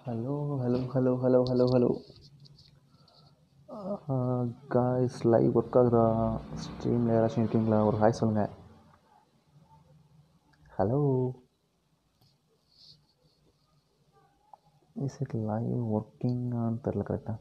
Hello hello hello hello hello hello guys live work ஆகுதா ஸ்ட்ரீமில் யாராச்சும் இருக்கீங்களா ஒரு ஹாய் சொல்லுங்கள் ஹலோ இஸ் இட் லைவ் ஒர்க்கிங்கான்னு தெரில கரெக்டாக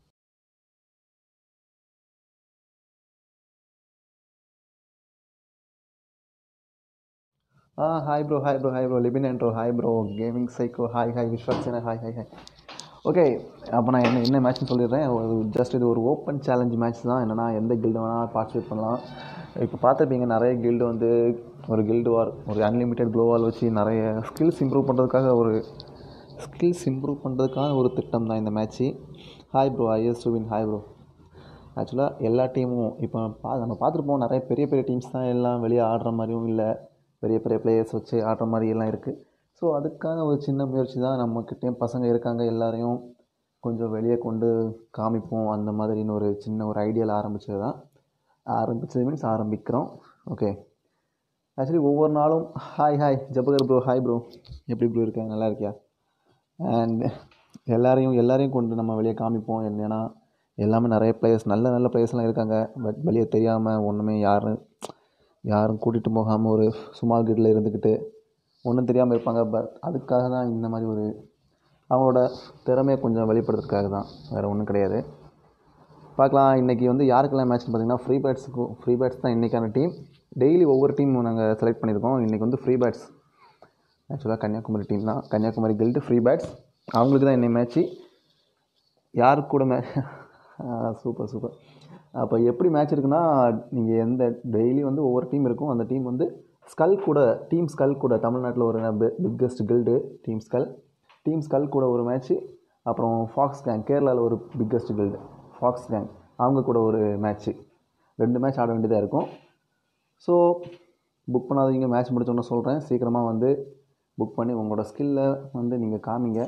ஆ hi bro hi bro hi bro Libin bro hi bro gaming psycho hi hi Vishwaksena hi hi hi okay அப்போ நான் என்ன என்ன மேட்ச்னு சொல்லிடுறேன் ஒரு ஜஸ்ட் இது ஒரு ஓப்பன் சேலஞ்ச் மேட்ச் தான் என்னென்னா எந்த கில்டு வேணால் பார்ட்டிசிபேட் பண்ணலாம் இப்போ பார்த்துருப்பீங்க நிறைய கில்டு வந்து ஒரு கில்டு வார் ஒரு அன்லிமிட்டெட் க்ளோவால் வச்சு நிறைய ஸ்கில்ஸ் இம்ப்ரூவ் பண்ணுறதுக்காக ஒரு ஸ்கில்ஸ் இம்ப்ரூவ் பண்ணுறதுக்கான ஒரு திட்டம் தான் இந்த match hi bro IS Suvin hi bro ஆக்சுவலாக எல்லா டீமும் இப்போ பா நம்ம பார்த்துருப்போம் நிறைய பெரிய பெரிய டீம்ஸ் தான் எல்லாம் வெளியே ஆடுற மாதிரியும் இல்லை பெரிய பெரிய பிளேயர்ஸ் வச்சு ஆடுற மாதிரி எல்லாம் இருக்குது ஸோ அதுக்கான ஒரு சின்ன முயற்சி தான் நம்மக்கிட்டேயும் பசங்க இருக்காங்க எல்லாரையும் கொஞ்சம் வெளியே கொண்டு காமிப்போம் அந்த மாதிரின்னு ஒரு சின்ன ஒரு ஐடியாவில் ஆரம்பித்தது தான் ஆரம்பித்தது மீன்ஸ் ஆரம்பிக்கிறோம் ஓகே ஆக்சுவலி ஒவ்வொரு நாளும் hi hi Jabakar bro hi bro எப்படி ப்ரோ இருக்க நல்லா இருக்கியா அண்ட் எல்லாரையும் எல்லாரையும் கொண்டு நம்ம வெளியே காமிப்போம் என்னன்னா எல்லாமே நிறைய பிளேயர்ஸ் நல்ல நல்ல பிளேயர்ஸ்லாம் இருக்காங்க பட் வெளியே தெரியாமல் ஒன்றுமே யாரும் யாரும் கூட்டிகிட்டு போகாமல் ஒரு சுமால் கிரில் இருந்துக்கிட்டு ஒன்றும் தெரியாமல் இருப்பாங்க பட் அதுக்காக தான் இந்த மாதிரி ஒரு அவங்களோட திறமையை கொஞ்சம் வெளிப்படுத்துறதுக்காக தான் வேறு ஒன்றும் கிடையாது பார்க்கலாம் இன்றைக்கி வந்து யாருக்கெல்லாம் மேட்ச்னு பார்த்தீங்கன்னா ஃப்ரீ பேட்ஸுக்கும் ஃப்ரீ பேட்ஸ் தான் இன்றைக்கான டீம் டெய்லி ஒவ்வொரு டீம் நாங்கள் செலக்ட் பண்ணியிருக்கோம் இன்றைக்கி வந்து ஃப்ரீ பேட்ஸ் ஆக்சுவலாக கன்னியாகுமரி டீம் தான் கன்னியாகுமரி கில்டு ஃப்ரீ பேட்ஸ் அவங்களுக்கு தான் இன்னை மேட்ச்சு யாருக்கு கூட மே சூப்பர் சூப்பர் அப்போ எப்படி மேட்ச் இருக்குன்னா நீங்கள் எந்த டெய்லி வந்து ஒவ்வொரு டீம் இருக்கும் அந்த டீம் வந்து ஸ்கல் கூட டீம் ஸ்கல் கூட தமிழ்நாட்டில் ஒரு biggest guild team skull team skull கூட ஒரு மேட்ச்சு அப்புறம் ஃபாக்ஸ் கேங் கேரளாவில் ஒரு பிக்கஸ்ட் கில்டு ஃபாக்ஸ் கேங் அவங்க கூட ஒரு மேட்ச்சு ரெண்டு மேட்ச் ஆட வேண்டியதாக இருக்கும் ஸோ புக் பண்ணாதீங்க மேட்ச் முடிச்சோன்னு சொல்கிறேன் சீக்கிரமாக வந்து புக் பண்ணி உங்களோட ஸ்கில்லை வந்து நீங்கள் காமிங்க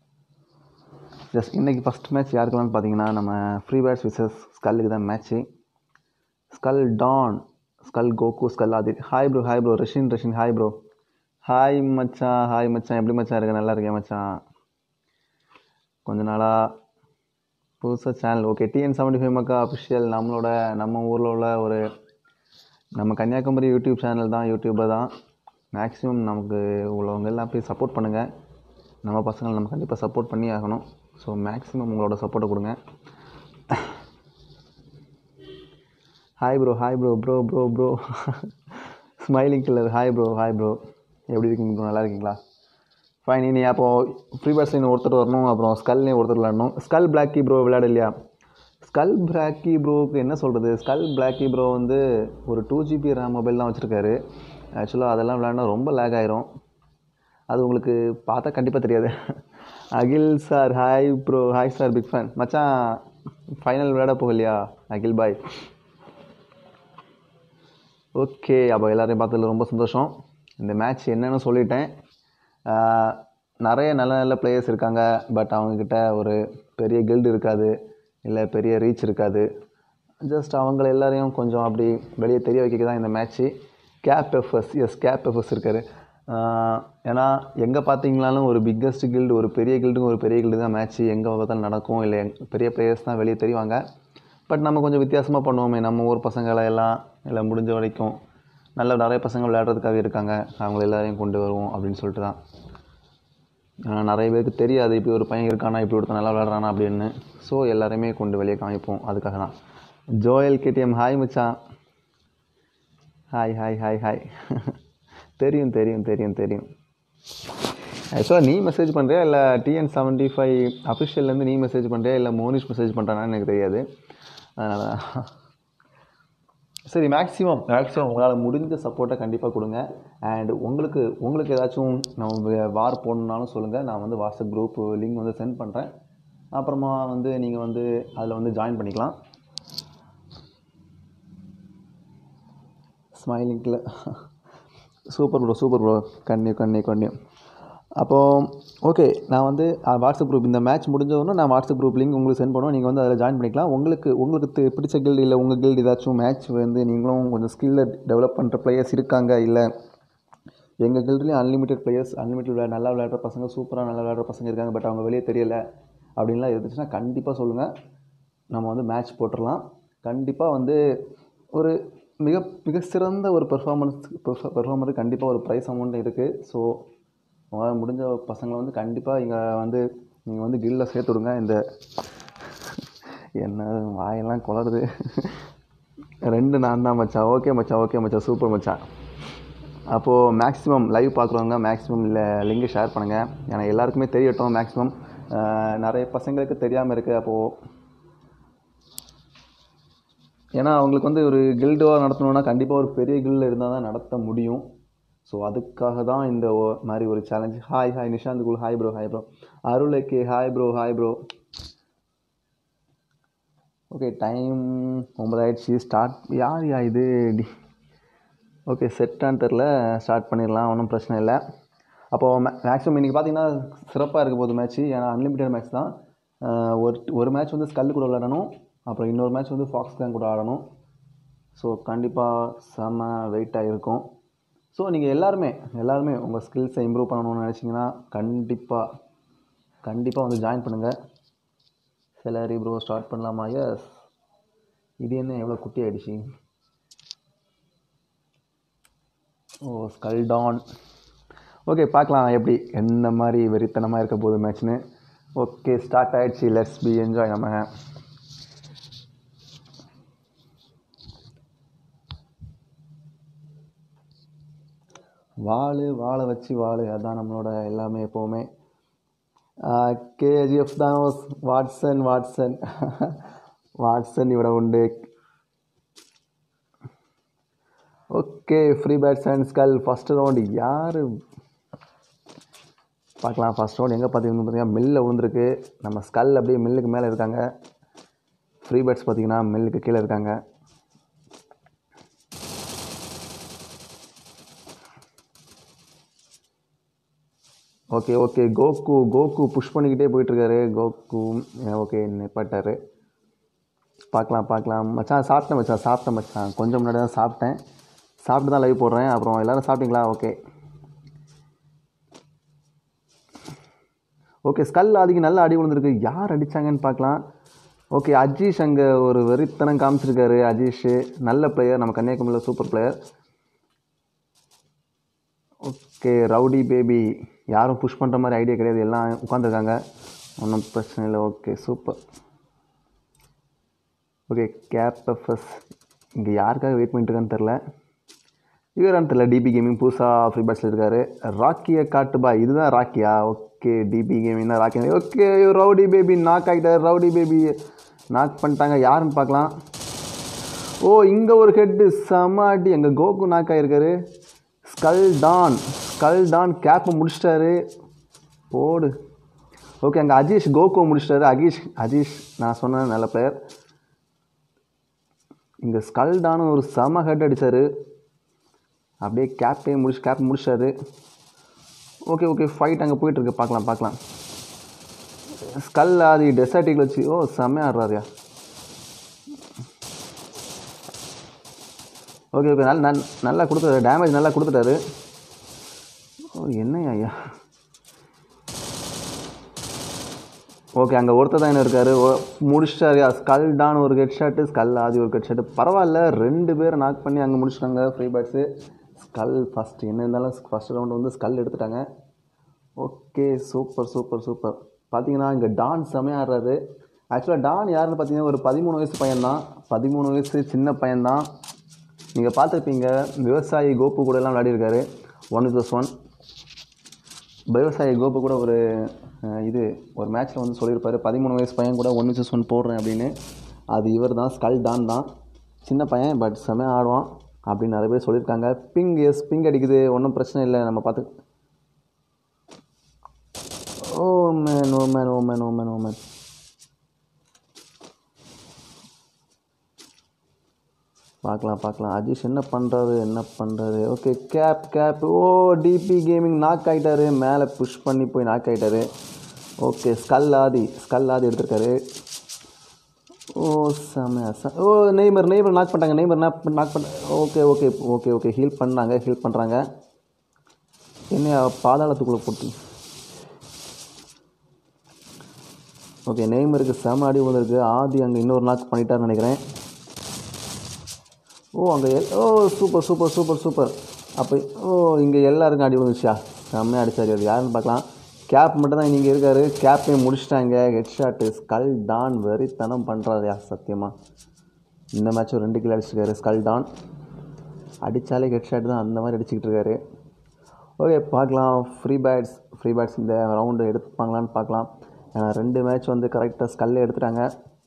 ஜஸ்ட் இன்றைக்கி ஃபஸ்ட் மேட்ச் யாருக்கெல்லாம் பார்த்தீங்கன்னா நம்ம ஃப்ரீ பேட்ஸ் விசஸ் ஸ்கல்லுக்கு தான் match skull don skull Goku skull Adith hi bro hi bro Rashin Rashin hi bro hi மச்சான் ஹாய் மச்சான் எப்படி மச்சான் இருக்க நல்லா இருக்கேன் மச்சான் கொஞ்ச நாளாக புதுசாக channel okay TN seventy five மக்கா அஃபிஷியல் நம்மளோட நம்ம ஊரில் உள்ள ஒரு நம்ம கன்னியாகுமரி யூடியூப் சேனல் தான் யூடியூபர் தான் மேக்ஸிமம் நமக்கு உள்ளவங்க எல்லாம் போய் சப்போர்ட் பண்ணுங்கள் நம்ம பசங்களை நம்ம கண்டிப்பாக சப்போர்ட் பண்ணி ஆகணும் ஸோ மேக்ஸிமம் உங்களோட சப்போர்ட்டை கொடுங்க hi bro hi bro bro bro bro smiling killer hi bro hi bro எப்படி இருக்கீங்க ப்ரோ நல்லா இருக்கீங்களா ஃபைன் இனி அப்போது ஃப்ரீ பர்ஸ்லைன் ஒருத்தர் வரணும் அப்புறம் ஸ்கல்லையும் ஒருத்தர் விளையாடணும் ஸ்கல் பிளாக்கி ப்ரோ விளையாட இல்லையா ஸ்கல் பிளாக்கி ப்ரோவுக்கு என்ன சொல்கிறது ஸ்கல் பிளாக்கி ப்ரோ வந்து ஒரு டூ ஜிபி ரேம் மொபைல் தான் வச்சுருக்காரு ஆக்சுவலாக அதெல்லாம் விளையாடினா ரொம்ப லேக் ஆயிரும் அது உங்களுக்கு பார்த்தா கண்டிப்பாக தெரியாது Akhil sir hi bro hi sir big fan மச்சான் ஃபைனல் விளையாட போகலையா அகில் பாய் ஓகே அப்போ எல்லோரையும் பார்த்ததுல ரொம்ப சந்தோஷம் இந்த மேட்ச் என்னன்னு சொல்லிட்டேன் நிறைய நல்ல நல்ல பிளேயர்ஸ் இருக்காங்க பட் அவங்கக்கிட்ட ஒரு பெரிய கில்டு இருக்காது இல்லை பெரிய ரீச் இருக்காது ஜஸ்ட் அவங்கள எல்லாரையும் கொஞ்சம் அப்படி வெளியே தெரிய வைக்க தான் இந்த match cap FS S cap FS இருக்கார் ஏன்னா எங்கே பார்த்தீங்களாலும் ஒரு பிக்கஸ்ட் கில்டு ஒரு பெரிய கில்டுக்கும் ஒரு பெரிய கில்டு தான் மேட்ச்சு எங்கே பார்த்தாலும் நடக்கும் இல்லை பெரிய பிளேயர்ஸ் தான் வெளியே தெரிவாங்க பட் நம்ம கொஞ்சம் வித்தியாசமாக பண்ணுவோமே நம்ம ஊர் பசங்களை எல்லாம் இல்லை முடிஞ்ச வரைக்கும் நல்ல நிறைய பசங்க விளையாடுறதுக்காக இருக்காங்க அவங்கள எல்லாரையும் கொண்டு வருவோம் அப்படின்னு சொல்லிட்டு தான் நிறைய பேருக்கு தெரியாது இப்படி ஒரு பையன் இருக்கானா இப்படி ஒருத்தர் நல்லா விளையாடுறானா அப்படின்னு ஸோ எல்லாரையுமே கொண்டு வெளியே காமிப்போம் அதுக்காக தான் ஜோயல் கேடிஎம் ஹாய் மச்சான் ஹாய் ஹாய் ஹாய் ஹாய் தெரியும் தெரியும் தெரியும் தெரியும் ஆக்சுவலாக நீ மெசேஜ் பண்ணுறியா இல்லை டிஎன் செவன்ட்டி ஃபைவ் அஃபிஷியல்லேருந்து நீ மெசேஜ் பண்ணுறியா இல்லை மோனிஷ் மெசேஜ் பண்ணுறானான்னு எனக்கு தெரியாது அதனால் சரி மேக்ஸிமம் மேக்ஸிமம் உங்களால் முடிஞ்ச சப்போர்ட்டை கண்டிப்பாக கொடுங்க அண்ட் உங்களுக்கு உங்களுக்கு ஏதாச்சும் நம்ம வார் போடணுன்னாலும் சொல்லுங்கள் நான் வந்து வாட்ஸ்அப் குரூப் லிங்க் வந்து சென்ட் பண்ணுறேன் அப்புறமா வந்து நீங்கள் வந்து அதில் வந்து ஜாயின் பண்ணிக்கலாம் ஸ்மைலிங்கில் சூப்பர் ப்ரோ சூப்பர் ப்ரோ கண்ணி கண்ணி கண்ணி அப்போது ஓகே நான் வந்து வாட்ஸ்அப் குரூப் இந்த மேட்ச் முடிஞ்சதுன்னு நான் வாட்ஸ்அப் குரூப் லிங்க் உங்களுக்கு சென்ட் பண்ணுவோம் நீங்கள் வந்து அதில் ஜாயின் பண்ணிக்கலாம் உங்களுக்கு உங்களுக்கு பிடிச்ச கில்டு இல்லை உங்கள் கில்டு ஏதாச்சும் மேட்ச் வந்து நீங்களும் கொஞ்சம் ஸ்கில்லை டெவலப் பண்ணுற பிளேயர்ஸ் இருக்காங்க இல்லை எங்கள் கில்ட்லேயும் அன்லிமிட்டெட் பிளேயர்ஸ் அன்லிமிட்டட் விளையா நல்லா விளையாடுற பசங்க சூப்பராக நல்லா விளையாடுற பசங்க இருக்காங்க பட் அவங்க வெளியே தெரியல அப்படின்லாம் இருந்துச்சுன்னா கண்டிப்பாக சொல்லுங்கள் நம்ம வந்து மேட்ச் போட்டுடலாம் கண்டிப்பாக வந்து ஒரு மிக மிக சிறந்த ஒரு பெர்ஃபார்மன்ஸ் பெர்ஃபார்மருக்கு கண்டிப்பாக ஒரு ப்ரைஸ் அமௌண்ட் இருக்குது ஸோ உங்களால் முடிஞ்ச பசங்களை வந்து கண்டிப்பாக இங்கே வந்து நீங்கள் வந்து கில்லில் சேர்த்து விடுங்க இந்த என்ன வாயெல்லாம் குளருது ரெண்டு நான் தான் மச்சான் ஓகே மச்சான் ஓகே மச்சான் சூப்பர் மச்சான் அப்போது மேக்ஸிமம் லைவ் பார்க்குறவங்க மேக்ஸிமம் இல்லை லிங்கை ஷேர் பண்ணுங்கள் ஏன்னா எல்லாருக்குமே தெரியட்டும் மேக்ஸிமம் நிறைய பசங்களுக்கு தெரியாமல் இருக்குது அப்போது ஏன்னா அவங்களுக்கு வந்து ஒரு கில்டுவாக நடத்தணுன்னா கண்டிப்பாக ஒரு பெரிய கில்டு இருந்தால் தான் நடத்த முடியும் ஸோ அதுக்காக தான் இந்த ஒ- மாதிரி ஒரு சேலஞ்ச் ஹாய் ஹாய் நிஷாந்த் குல் ஹாய் ப்ரோ ஹாய் ப்ரோ அருளைக்கு hi bro hi bro okay time ஒன்பதாயிடுச்சு ஸ்டார்ட் யார் யா இது டி ஓகே செட்டான்னு தெரில ஸ்டார்ட் பண்ணிடலாம் ஒன்றும் பிரச்சனை இல்லை அப்போது மேக்ஸிமம் இன்றைக்கி பார்த்தீங்கன்னா சிறப்பாக இருக்க போகுது மேட்ச்சு ஏன்னா அன்லிமிட்டட் மேட்ச் தான் அஹ் ஒரு ஒரு மேட்ச் வந்து ஸ்கல்லு கூட விளையாடணும் அப்புறம் இன்னொரு மேட்ச் வந்து ஃபாக்ஸ் கேங் கூட ஆடணும் ஸோ கண்டிப்பாக செம்ம வெயிட்டாக இருக்கும் ஸோ நீங்கள் எல்லாருமே எல்லாருமே உங்கள் ஸ்கில்ஸை இம்ப்ரூவ் பண்ணணும்னு நினச்சிங்கன்னா கண்டிப்பாக கண்டிப்பாக வந்து ஜாயின் பண்ணுங்கள் சேலரி ப்ரோ ஸ்டார்ட் பண்ணலாமா எஸ் இது என்ன எவ்வளோ குட்டி ஆயிடுச்சு ஓ ஸ்கல்டான் ஓகே பார்க்கலாம் எப்படி எந்த மாதிரி வெறித்தனமாக இருக்க போகுது மேட்ச்னு ஓகே ஸ்டார்ட் ஆயிடுச்சு லெட்ஸ் பி என்ஜாய் நம்ம வாள் வாழை வச்சு வாள் அதான் நம்மளோட எல்லாமே எப்போவுமே கேஜிஎஃப் தான் வாட்சன் வாட்சன் வாட்சன் இவட உண்டு okay free birds and skull first round யார் பார்க்கலாம் ஃபஸ்ட் ரவுண்ட் எங்கே பார்த்தீங்கன்னு பார்த்தீங்கன்னா மில்லில் விழுந்திருக்கு நம்ம ஸ்கல் அப்படியே மில்லுக்கு மேலே இருக்காங்க ஃப்ரீ பேட்ஸ் பார்த்தீங்கன்னா மில்லுக்கு கீழே இருக்காங்க okay okay Goku Goku push பண்ணிக்கிட்டே போயிட்டுருக்காரு கோகு ஓகே நிப்பாட்டாரு பார்க்கலாம் பார்க்கலாம் மச்சான் சாப்பிட்டேன் மச்சான் சாப்பிட்டேன் மச்சான் கொஞ்சம் முன்னாடி தான் சாப்பிட்டேன் சாப்பிட்டு தான் லைவ் போடுறேன் அப்புறம் எல்லோரும் சாப்பிட்டீங்களா ஓகே ஓகே ஸ்கல் ஆதிக்கு நல்ல அடி விழுந்திருக்கு யார் அடித்தாங்கன்னு பார்க்கலாம் ஓகே அஜீஷ் அங்கே ஒரு வெறித்தனம் காமிச்சிருக்காரு அஜீஷ் நல்ல பிளேயர் நம்ம கன்னியாகுமரியில் super player okay rowdy baby யாரும் புஷ் பண்ணுற மாதிரி ஐடியா கிடையாது எல்லாம் உட்காந்துருக்காங்க ஒன்றும் பிரச்சனை இல்லை okay super okay cap FS இங்கே யாருக்காக வெயிட் பண்ணிட்டு இருக்கான்னு தெரில இவரான்னு தெரில டிபி கேமிங் புதுசாக ஃப்ரீ பேட்ஸில் இருக்காரு ராக்கியை காட்டுபா இதுதான் ராக்கியா ஓகே டிபி கேமிங் தான் Rocky okay rowdy baby knock ஆகிட்டார் ரவுடி பேபி நாக் பண்ணிட்டாங்க யாருன்னு பார்க்கலாம் ஓ இங்கே ஒரு ஹெட்டு செம அடி எங்கள் கோகு நாக் ஆகிருக்காரு ஸ்கல் டான் ஸ்கல் டான் கேப்பை முடிச்சிட்டாரு போடு ஓகே அங்கே அஜீஷ் கோகோ முடிச்சிட்டாரு அகீஷ் அஜீஷ் நான் சொன்ன நல்ல பிளேயர் இங்கே ஸ்கல் டானும் ஒரு செம ஹெட் அடித்தார் அப்படியே கேப்பே முடிச்சு கேப் முடிச்சாரு ஓகே ஓகே ஃபைட் அங்கே போயிட்டுருக்கு பார்க்கலாம் பார்க்கலாம் ஸ்கல் அது டெசர்ட்டில் வச்சு ஓ செம்மையாக ஆடுறாருயா ஓகே ஓகே நல்ல நல் நல்லா கொடுத்துட்டாரு டேமேஜ் நல்லா கொடுத்துட்டாரு ஓ என்னய்யா ஐயா ஓகே அங்கே ஒருத்தர் தான் என்ன இருக்காரு ஓ முடிச்சிட்டாருயா ஸ்கல் டான் ஒரு ஹெட் ஷாட்டு ஸ்கல் ஆதி ஒரு ஹெட் ஷாட்டு பரவாயில்ல ரெண்டு பேரை நாக் பண்ணி அங்கே முடிச்சிட்டாங்க ஃப்ரீ பேட்ஸு ஸ்கல் ஃபஸ்ட் என்ன இருந்தாலும் ஃபஸ்ட் ரவுண்டு வந்து ஸ்கல் எடுத்துட்டாங்க ஓகே சூப்பர் சூப்பர் சூப்பர் பார்த்தீங்கன்னா இங்கே டான் செமையாக ஆடுறாரு ஆக்சுவலாக டான் யாருன்னு பார்த்தீங்கன்னா ஒரு பதிமூணு வயசு பையன்தான் பதிமூணு வயசு சின்ன பையன்தான் நீங்கள் பார்த்துருப்பீங்க விவசாயி கோப்பு கூட எல்லாம் விளையாடிருக்காரு ஒன் ப்ளஸ் ஒன் விவசாயி கோப்பு கூட ஒரு அஹ், இது ஒரு மேட்ச்சில் வந்து சொல்லியிருப்பாரு பதிமூணு வயசு பையன் கூட ஒன் ப்ளஸ் ஒன் போடுறேன் அப்படின்னு அது இவர் தான் ஸ்கல் டான் தான் சின்ன பையன் பட் செமையாக ஆடுவான் அப்படின்னு நிறைய பேர் சொல்லியிருக்காங்க பிங் எஸ் பிங் அடிக்குது ஒன்றும் பிரச்சனை இல்லை நம்ம பார்த்து oh man oh man oh man oh man oh man பார்க்கலாம் பார்க்கலாம் அஜீஷ் என்ன பண்ணுறாரு என்ன பண்ணுறாரு okay cap cap oh DP gaming knock ஆகிட்டாரு மேலே புஷ் பண்ணி போய் நாக் ஆகிட்டாரு okay skull Adhi skull Adhi எடுத்திருக்காரு ஓ செமையா ச ஓ நெய்மர் நெய்மர் நாக் பண்ணிட்டாங்க நெய்மர் நாக் நாக் பண்ண okay okay okay okay heal பண்ணாங்க ஹீல் பண்ணுறாங்க என்ன பாதாளத்துக்குள்ளே போட்டு ஓகே நெய்மருக்கு செம அடி விழுந்திருக்கு ஆதி அங்கே இன்னொரு நாக் பண்ணிட்டாருன்னு நினைக்கிறேன் ஓ அங்கே எல் oh super super super super அப்போ ஓ இங்கே எல்லாருக்கும் அடி விழுந்துச்சா செம்மையாக அடிச்சாரு அது யாருன்னு பார்க்கலாம் கேப் மட்டும் தான் இங்கே இருக்காரு கேப்பையும் முடிச்சிட்டாங்க ஹெட் ஷாட்டு ஸ்கல் டான் வெறித்தனம் பண்ணுறாருயா சத்தியமாக இந்த மேட்சும் ரெண்டு கிலோ அடிச்சிருக்காரு ஸ்கல் டான் அடித்தாலே ஹெட் ஷாட் தான் அந்த மாதிரி அடிச்சுக்கிட்டு இருக்காரு ஓகே பார்க்கலாம் ஃப்ரீ பேட்ஸ் ஃப்ரீ பேட்ஸ் இந்த ரவுண்டு எடுப்பாங்களான்னு பார்க்கலாம் ஏன்னா ரெண்டு மேட்ச் வந்து கரெக்டாக ஸ்கல்லே எடுத்துட்டாங்க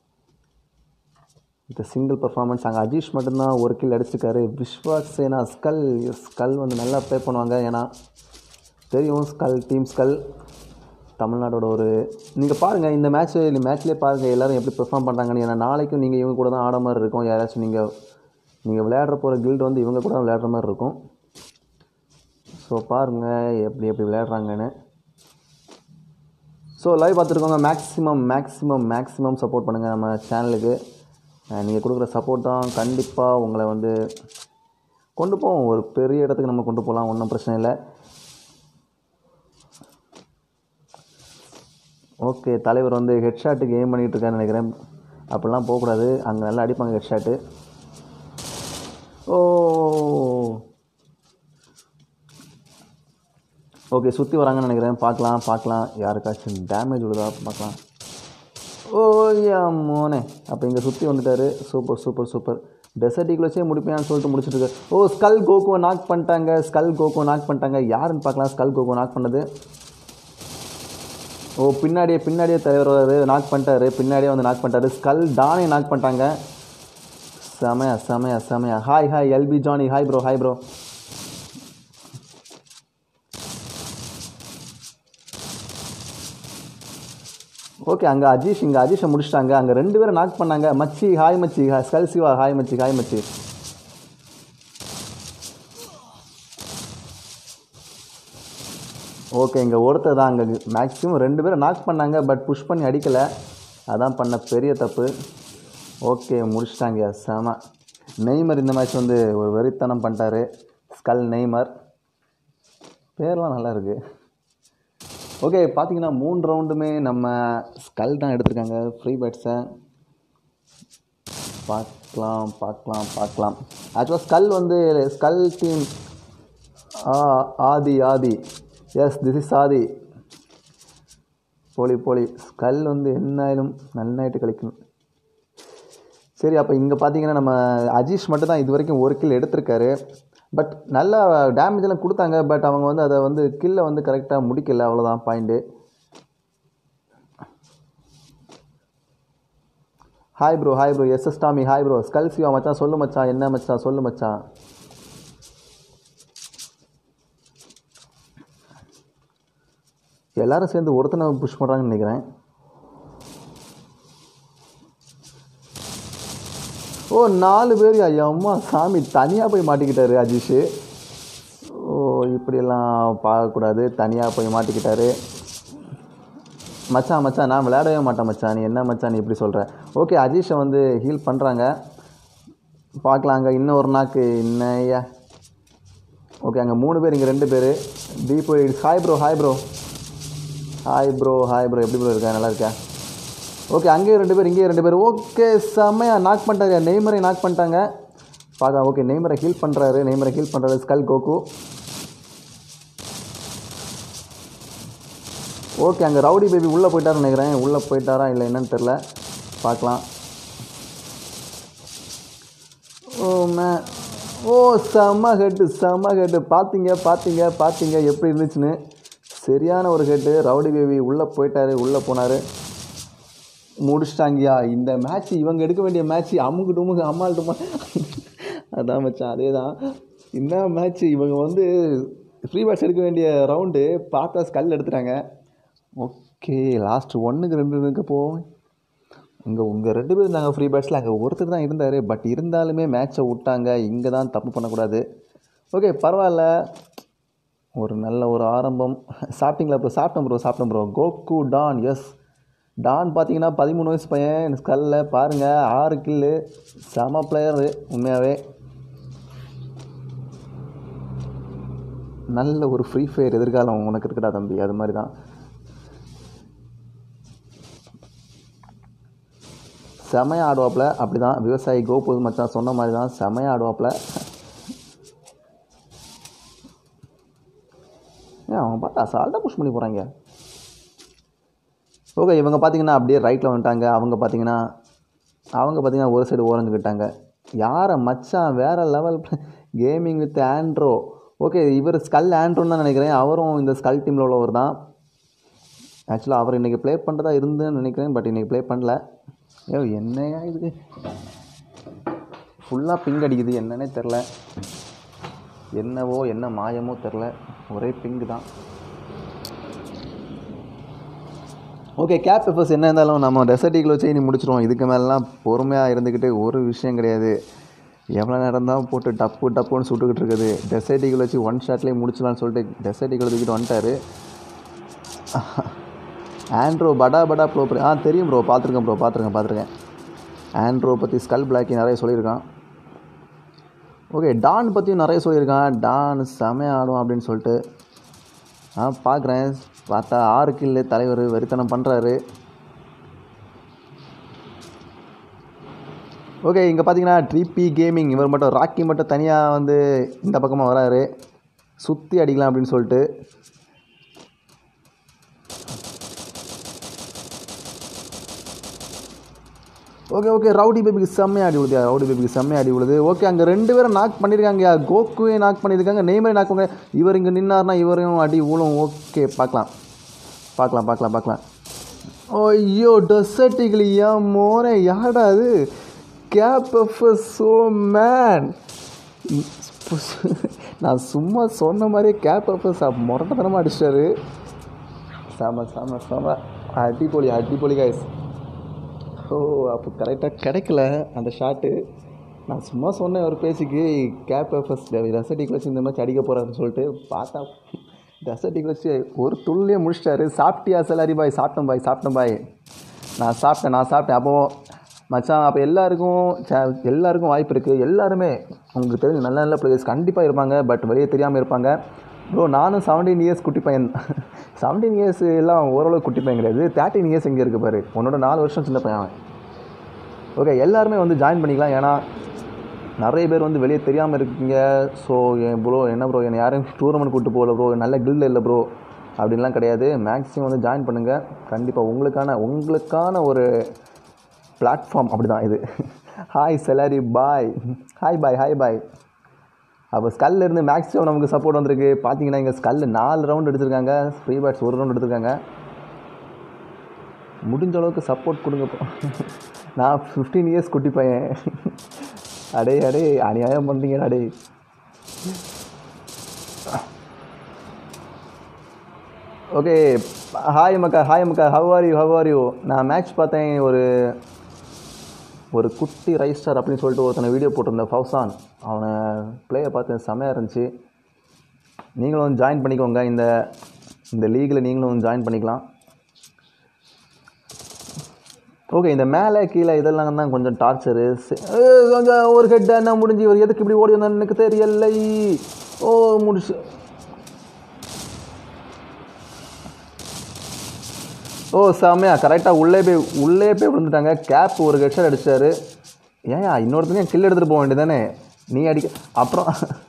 இந்த சிங்கிள் பர்ஃபார்மன்ஸ் அங்கே அஜீஷ் மட்டும்தான் ஒரு கில் அடிச்சிருக்காரு விஸ்வாஸ் சேனா ஸ்கல் ஸ்கல் வந்து நல்லா ப்ளே பண்ணுவாங்க ஏன்னா தெரியும் ஸ்கல் டீம் ஸ்கல் தமிழ்நாடோட ஒரு நீங்கள் பாருங்கள் இந்த மேட்ச் இந்த மேட்ச்லேயே பாருங்கள் எல்லோரும் எப்படி பெர்ஃபார்ம் பண்ணுறாங்கன்னு ஏன்னா நாளைக்கும் நீங்கள் இவங்க கூட தான் ஆட மாதிரி இருக்கும் யாராச்சும் நீங்கள் நீங்கள் விளையாடுற போகிற கில்டு வந்து இவங்க கூட விளையாடுற மாதிரி இருக்கும் ஸோ பாருங்கள் எப்படி எப்படி விளையாடுறாங்கன்னு ஸோ லைவ் பார்த்துருக்கோங்க மேக்ஸிமம் மேக்ஸிமம் மேக்ஸிமம் சப்போர்ட் பண்ணுங்கள் நம்ம சேனலுக்கு நீங்கள் கொடுக்குற சப்போர்ட் தான் கண்டிப்பாக உங்களை வந்து கொண்டு போவோம் ஒரு பெரிய இடத்துக்கு நம்ம கொண்டு போகலாம் ஒன்றும் பிரச்சனை இல்லை ஓகே தலைவர் வந்து ஹெட்ஷாட்டுக்கு எய்ம் பண்ணிகிட்டு இருக்காருன்னு நினைக்கிறேன் அப்படிலாம் போகக்கூடாது அங்கே நல்லா அடிப்பாங்க ஹெட்ஷாட்டு ஓ ஓகே சுற்றி வராங்கன்னு நினைக்கிறேன் பார்க்கலாம் பார்க்கலாம் யாருக்காச்சும் டேமேஜ் விழுதா பார்க்கலாம் ஓ யா மோனே அப்போ இங்கே சுற்றி வந்துட்டாரு சூப்பர் சூப்பர் சூப்பர் டெசர்ட்டிக்குள்ள வச்சே முடிப்பேன்னு சொல்லிட்டு முடிச்சிட்டு இருக்காரு ஓ ஸ்கல் கோகோ நாக் பண்ணிட்டாங்க ஸ்கல் கோகோ நாக் பண்ணிட்டாங்க யாருன்னு பார்க்கலாம் ஸ்கல் கோகோ நாக் பண்ணது ஓ பின்னாடியே பின்னாடியே தலைவர் வராரு நாக் பண்ணிட்டாரு பின்னாடியே வந்து நாக் பண்ணிட்டாரு ஸ்கல் டானே நாக் பண்ணிட்டாங்க செமையா செமையா செமையா hi hi LP Johnny hi bro hi bro okay அங்கே அஜீஷ் இங்கே அஜீஷை முடிச்சிட்டாங்க அங்கே ரெண்டு பேரும் நாக் பண்ணாங்க மச்சி ஹாய் மச்சி ஹாய் ஸ்கல் சிவா ஹாய் மச்சி ஹாய் மச்சி ஓகே இங்கே ஒருத்தர் தான் அங்கே மேக்ஸிமம் ரெண்டு பேரும் நாக் பண்ணாங்க பட் புஷ் பண்ணி அடிக்கலை அதான் பண்ண பெரிய தப்பு ஓகே முடிச்சிட்டாங்க செம நெய்மர் இந்த மேட்ச் வந்து ஒரு வெறித்தனம் பண்ணிட்டாரு ஸ்கல் நெய்மர் பேர்லாம் நல்லா இருக்குது ஓகே பார்த்தீங்கன்னா மூணு ரவுண்டுமே நம்ம ஸ்கல் தான் எடுத்திருக்காங்க ஃப்ரீ பேட்ஸை பார்க்கலாம் பார்க்கலாம் பார்க்கலாம் ஆக்சுவலாக ஸ்கல் வந்து skull team Adhi Adhi yes this is Adhi போலி போலி ஸ்கல் வந்து என்னாயிலும் நல்லாயிட்டு கழிக்கணும் சரி அப்போ இங்கே பார்த்தீங்கன்னா நம்ம அஜீஷ் மட்டும் தான் இது வரைக்கும் ஒரு கில் எடுத்திருக்காரு பட் நல்லா டேமேஜ் எல்லாம் கொடுத்தாங்க பட் அவங்க வந்து அதை வந்து கில்லை வந்து கரெக்டாக முடிக்கல அவ்வளோதான் point hi bro hi bro yes yes Tommy hi bro skull Siva மச்சான் சொல்லு மச்சான் என்ன மச்சான் சொல்லு மச்சான் எல்லாரும் சேர்ந்து ஒருத்தனை புஷ் பண்ணுறாங்கன்னு நினைக்கிறேன் ஓ நாலு பேர் ஐயா அம்மா சாமி தனியாக போய் மாட்டிக்கிட்டாரு அஜீஷ் ஓ இப்படியெல்லாம் பார்க்கக்கூடாது தனியாக போய் மாட்டிக்கிட்டாரு மச்சான் மச்சான் நான் விளையாடவே மாட்டேன் மச்சான் நீ என்ன மச்சான் நீ இப்படி சொல்கிற ஓகே அஜீஷை வந்து ஹீல் பண்ணுறாங்க பார்க்கலாம் அங்கே இன்னும் ஒரு நாக்கு இன்னையா ஓகே அங்கே மூணு பேர் இங்கே ரெண்டு பேர் Deep hi bro hi bro hi bro hi bro எப்படி ப்ரோ இருக்கா நல்லா இருக்கா ஓகே அங்கேயும் ரெண்டு பேர் இங்கேயும் ரெண்டு பேர் ஓகே செம்மையாக நாக் பண்ணிட்டாரு நெய்மரை நாக் பண்ணிட்டாங்க பார்க்க ஓகே நெய்மரை ஹீல் பண்ணுறாரு நெய்மரை ஹீல் பண்ணுறாரு ஸ்கல் கோகு ஓகே அங்கே ரவுடி பேபி உள்ளே போயிட்டாருன்னு நினைக்கிறேன் உள்ளே போயிட்டாரா இல்லை என்னன்னு தெரில பார்க்கலாம் ஓ மே ஓ செம்ம ஹெட்டு செம்ம ஹெட்டு பார்த்தீங்க பார்த்தீங்க பார்த்தீங்க எப்படி இருந்துச்சுன்னு சரியான ஒரு ஹெட்டு ரவுடி பேபி உள்ளே போயிட்டாரு உள்ளே போனார் முடிச்சிட்டாங்கயா இந்த மேட்ச் இவங்க எடுக்க வேண்டிய மேட்ச் அமுக்கு டுமுக்கு அம்மாள் டுமா அதான் மச்சான் அதே தான் என்ன மேட்ச் இவங்க வந்து ஃப்ரீ பேட்ஸ் எடுக்க வேண்டிய ரவுண்டு பார்த்தா ஸ்கல் எடுத்துட்டாங்க ஓகே லாஸ்ட் ஒன்றுக்கு ரெண்டு இருக்கப்போ இங்கே உங்கள் ரெண்டு பேர் இருந்தாங்க ஃப்ரீ பேட்ஸில் அங்கே ஒருத்தர் தான் இருந்தார் பட் இருந்தாலுமே மேட்ச்சை விட்டாங்க இங்கே தான் தப்பு பண்ணக்கூடாது ஓகே பரவாயில்ல ஒரு நல்ல ஒரு ஆரம்பம் சாப்பிட்டீங்களா ப்ரோ சாப்பிட்டோம் ப்ரோ சாப்பிட்டோம் bro Goku don yes don பார்த்தீங்கன்னா பதிமூணு வயசு பையன் ஸ்கல்ல பாருங்கள் ஆறு கில்லு செம பிளேயரு உண்மையாகவே நல்ல ஒரு ஃப்ரீ ஃபயர் எதிர்காலம் உனக்கு இருக்குடா தம்பி அது மாதிரி தான் செமையாக ஆடுவாப்பில் அப்படி தான் விவசாயி கோபுது மச்சான் சொன்ன மாதிரி தான் செமையாக ஆடுவாப்பில் ஏன் அவன் பார்த்தா அசால்ட்டாக புஷ் பண்ணி போகிறாங்க ஓகே இவங்க பார்த்தீங்கன்னா அப்படியே ரைட்டில் வந்துட்டாங்க அவங்க பார்த்தீங்கன்னா அவங்க பார்த்தீங்கன்னா ஒரு சைடு ஓரஞ்சுக்கிட்டாங்க யாரை மச்சான் வேறு level gaming with Andro okay இவர் ஸ்கல் ஆண்ட்ரோன்னு தான் நினைக்கிறேன் அவரும் இந்த ஸ்கல் டீமில் உள்ளவர் தான் ஆக்சுவலாக அவர் இன்றைக்கி ப்ளே பண்ணுறதா இருந்துன்னு நினைக்கிறேன் பட் இன்றைக்கி ப்ளே பண்ணல ஐயோ என்னையா இது ஃபுல்லாக பிங்க் அடிக்குது என்னன்னே தெரில என்னவோ என்ன மாயமோ தெரில ஒரே பிங்க் தான் ஓகே கேப் எஃபர்ஸ் என்ன இருந்தாலும் நம்ம டெசர்ட்டிகளை வச்சு இனி முடிச்சிருவோம் இதுக்கு மேலாம் பொறுமையாக இருந்துக்கிட்டு ஒரு விஷயம் கிடையாது எவ்வளோ நேரம் தான் போட்டு டப்பு டப்புன்னு சுட்டுக்கிட்டு இருக்குது டெசர்ட்டிகள் வச்சு ஒன் ஷாட்லேயே முடிச்சலான்னு சொல்லிட்டு டெசர்ட்டிகளை தூக்கிட்டு வந்துட்டாரு ஆண்ட்ரோ படா படா ப்ரோ ஆ தெரியும் ப்ரோ பார்த்துருக்கேன் ப்ரோ பார்த்துருக்கேன் பார்த்துருக்கேன் ஆண்ட்ரோ பற்றி ஸ்கல் பிளாக்கி நிறைய சொல்லியிருக்கான் ஓகே டான் பற்றியும் நிறைய சொல்லியிருக்கான் டான் செமையாக ஆடும் அப்படின்னு சொல்லிட்டு ஆ பார்க்குறேன் பார்த்தா ஆறு கில்லு தலைவர் வெறித்தனம் பண்ணுறாரு ஓகே இங்கே பார்த்தீங்கன்னா ட்ரிபி கேமிங் இவர் மட்டும் ராக்கி மட்டும் தனியாக வந்து இந்த பக்கமாக வராரு சுற்றி அடிக்கலாம் அப்படின்னு சொல்லிட்டு ஓகே ஓகே ரவுடி பேபிக்கு செம்மையாக அடி விழுது ரவுடி பேபிக்கு செம்மையாக அடி விழுது ஓகே அங்கே ரெண்டு பேரும் நாக் பண்ணியிருக்காங்க கோகுவே நாக் பண்ணியிருக்காங்க நெய்மரை நாக் பண்ண இவர் இங்கே நின்னார்னா இவரையும் அடி ஊழும் ஓகே பார்க்கலாம் பார்க்கலாம் பார்க்கலாம் பார்க்கலாம் ஐயோ டொசட்டிகளி ஏன் மோனே யாடா அது கேப் எஃப் சோ மேன் நான் சும்மா சொன்ன மாதிரியே கேப் எஃப் முரட்டத்தனமாக அடிச்சிட்டாரு செம செம செம அடிப்பொலி அடிப்பொலி காய்ஸ் ஓ அப்போ கரெக்டாக கிடைக்கல அந்த ஷாட்டு நான் சும்மா சொன்னேன் ஒரு பேசிக்கு கேப் எஃப்எஸ் ரசட்டிக்கு வச்சு இந்த மாதிரி அடிக்க போகிறாருன்னு சொல்லிட்டு பார்த்தா ரசட்டிக்கு வச்சு ஒரு துள்ளியே முடிச்சிட்டாரு சாப்பிட்டியா சலாரி பாய் சாப்பிட்டேன் பாய் சாப்பிட்டேன் பாய் நான் சாப்பிட்டேன் நான் சாப்பிட்டேன் அப்போ மச்சான் அப்போ எல்லாருக்கும் ச- எல்லாருக்கும் வாய்ப்பு இருக்குது எல்லாருமே உங்களுக்கு தெரிஞ்ச நல்ல நல்ல பிளேயர்ஸ் கண்டிப்பாக இருப்பாங்க பட் வெளியே தெரியாமல் இருப்பாங்க ப்ரோ நானும் செவன்டீன் இயர்ஸ் குட்டி பையன் செவன்டீன் இயர்ஸ் எல்லாம் ஓரளவு குட்டி பையன் கிடையாது தேர்ட்டின் இயர்ஸ் எங்கே இருக்குது பாரு உன்னோட நாலு வருஷம் சின்ன பையன் அவன் ஓகே எல்லாருமே வந்து ஜாயின் பண்ணிக்கலாம் ஏன்னா நிறைய பேர் வந்து வெளியே தெரியாமல் இருக்கீங்க ஸோ என் ப்ரோ என்ன ப்ரோ என்னை யாரும் டூர்னமெண்ட் கூப்பிட்டு போகல ப்ரோ நல்ல கில்டில் இல்லை ப்ரோ அப்படின்லாம் கிடையாது மேக்ஸிமம் வந்து ஜாயின் பண்ணுங்கள் கண்டிப்பாக உங்களுக்கான உங்களுக்கான ஒரு பிளாட்ஃபார்ம் அப்படி தான் இது ஹாய் செலாரி பாய் ஹாய் பாய் ஹாய் பாய் அப்போ ஸ்கல்ல இருந்து மேக்ஸிமம் நமக்கு சப்போர்ட் வந்திருக்கு பார்த்தீங்கன்னா இங்கே ஸ்கல் நாலு ரவுண்ட் எடுத்திருக்காங்க ஃப்ரீ பேட்ஸ் ஒரு ரவுண்ட் எடுத்திருக்காங்க முடிஞ்ச அளவுக்கு சப்போர்ட் கொடுங்க bro. நான் ஃபிஃப்டீன் இயர்ஸ் குட்டி பையன் அடே அடே அநியாயம் பண்ணுறீங்கடா அடே ஓகே ஹாய் மக்கா ஹாய் மக்கா how are you how are you நான் மேட்ச் பார்த்தேன் ஒரு ஒரு குட்டி ரைஸ் ஸ்டார் அப்படின்னு சொல்லிட்டு ஒருத்தனை வீடியோ போட்டிருந்தேன் ஃபவுசான் அவனை பிளேயை பார்த்தேன் செமையாக இருந்துச்சு நீங்களும் வந்து ஜாயின் பண்ணிக்கோங்க இந்த இந்த லீகில் நீங்களும் வந்து ஜாயின் பண்ணிக்கலாம் ஓகே இந்த மேலே கீழே இதெல்லாம் தான் கொஞ்சம் டார்ச்சரு கொஞ்சம் ஒரு ஹெட் என்ன முடிஞ்சு ஒரு எதுக்கு இப்படி ஓடி வந்தான்னு எனக்கு தெரியலை ஓ முடிச்சு ஓ செம்மையா கரெக்டாக உள்ளே போய் உள்ளே போய் விழுந்துட்டாங்க கேப் ஒரு ஹெட்ஷாட் அடிச்சாரு ஏன்யா இன்னொருத்தனையும் கில் எடுத்துகிட்டு போக வேண்டியதானே நீ அடிக்க அப்புறம்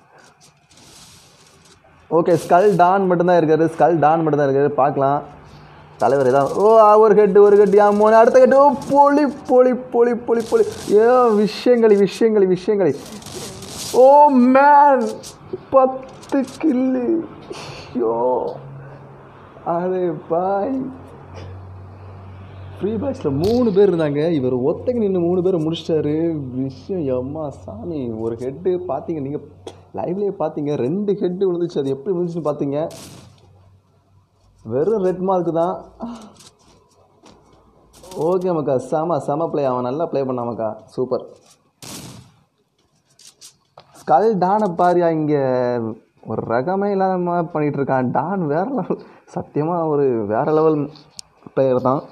ஓகே ஸ்கல் டான் மட்டும்தான் இருக்காரு ஸ்கல் டான் மட்டும்தான் இருக்காரு பார்க்கலாம் தலைவர் ஏதாவது ஓ ஒரு ஹெட் ஒரு ஹெட் ஆமோனே அடுத்த ஹெட் ஓ பொலி பொலி பொலி பொலி பொலி ஏ விஷயங்களி விஷயங்களி விஷயங்களி ஓ மேன் பத்து கில்லு யோ அரே பாய் ஃப்ரீ பாய்ஸில் மூணு பேர் இருந்தாங்க இவர் ஒத்தக்கு நின்று மூணு பேர் முடிச்சிட்டாரு விஷயம் எம்மா சாமி ஒரு ஹெட்டு பார்த்தீங்க நீங்கள் லைவ்லேயே பார்த்தீங்க ரெண்டு ஹெட்டு விழுந்துச்சு அது எப்படி விழுந்துச்சுன்னு பார்த்தீங்க வெறும் ரெட் மார்க் தான் ஓகே மக்கா செம செம ப்ளே அவன் நல்லா ப்ளே பண்ணான் மக்கா சூப்பர் ஸ்கல் டானை பாரியா இங்கே ஒரு ரகமே இல்லாம பண்ணிகிட்டு இருக்கான் டான் வேற லெவல் சத்தியமாக ஒரு வேற லெவல் பிளேயர் தான்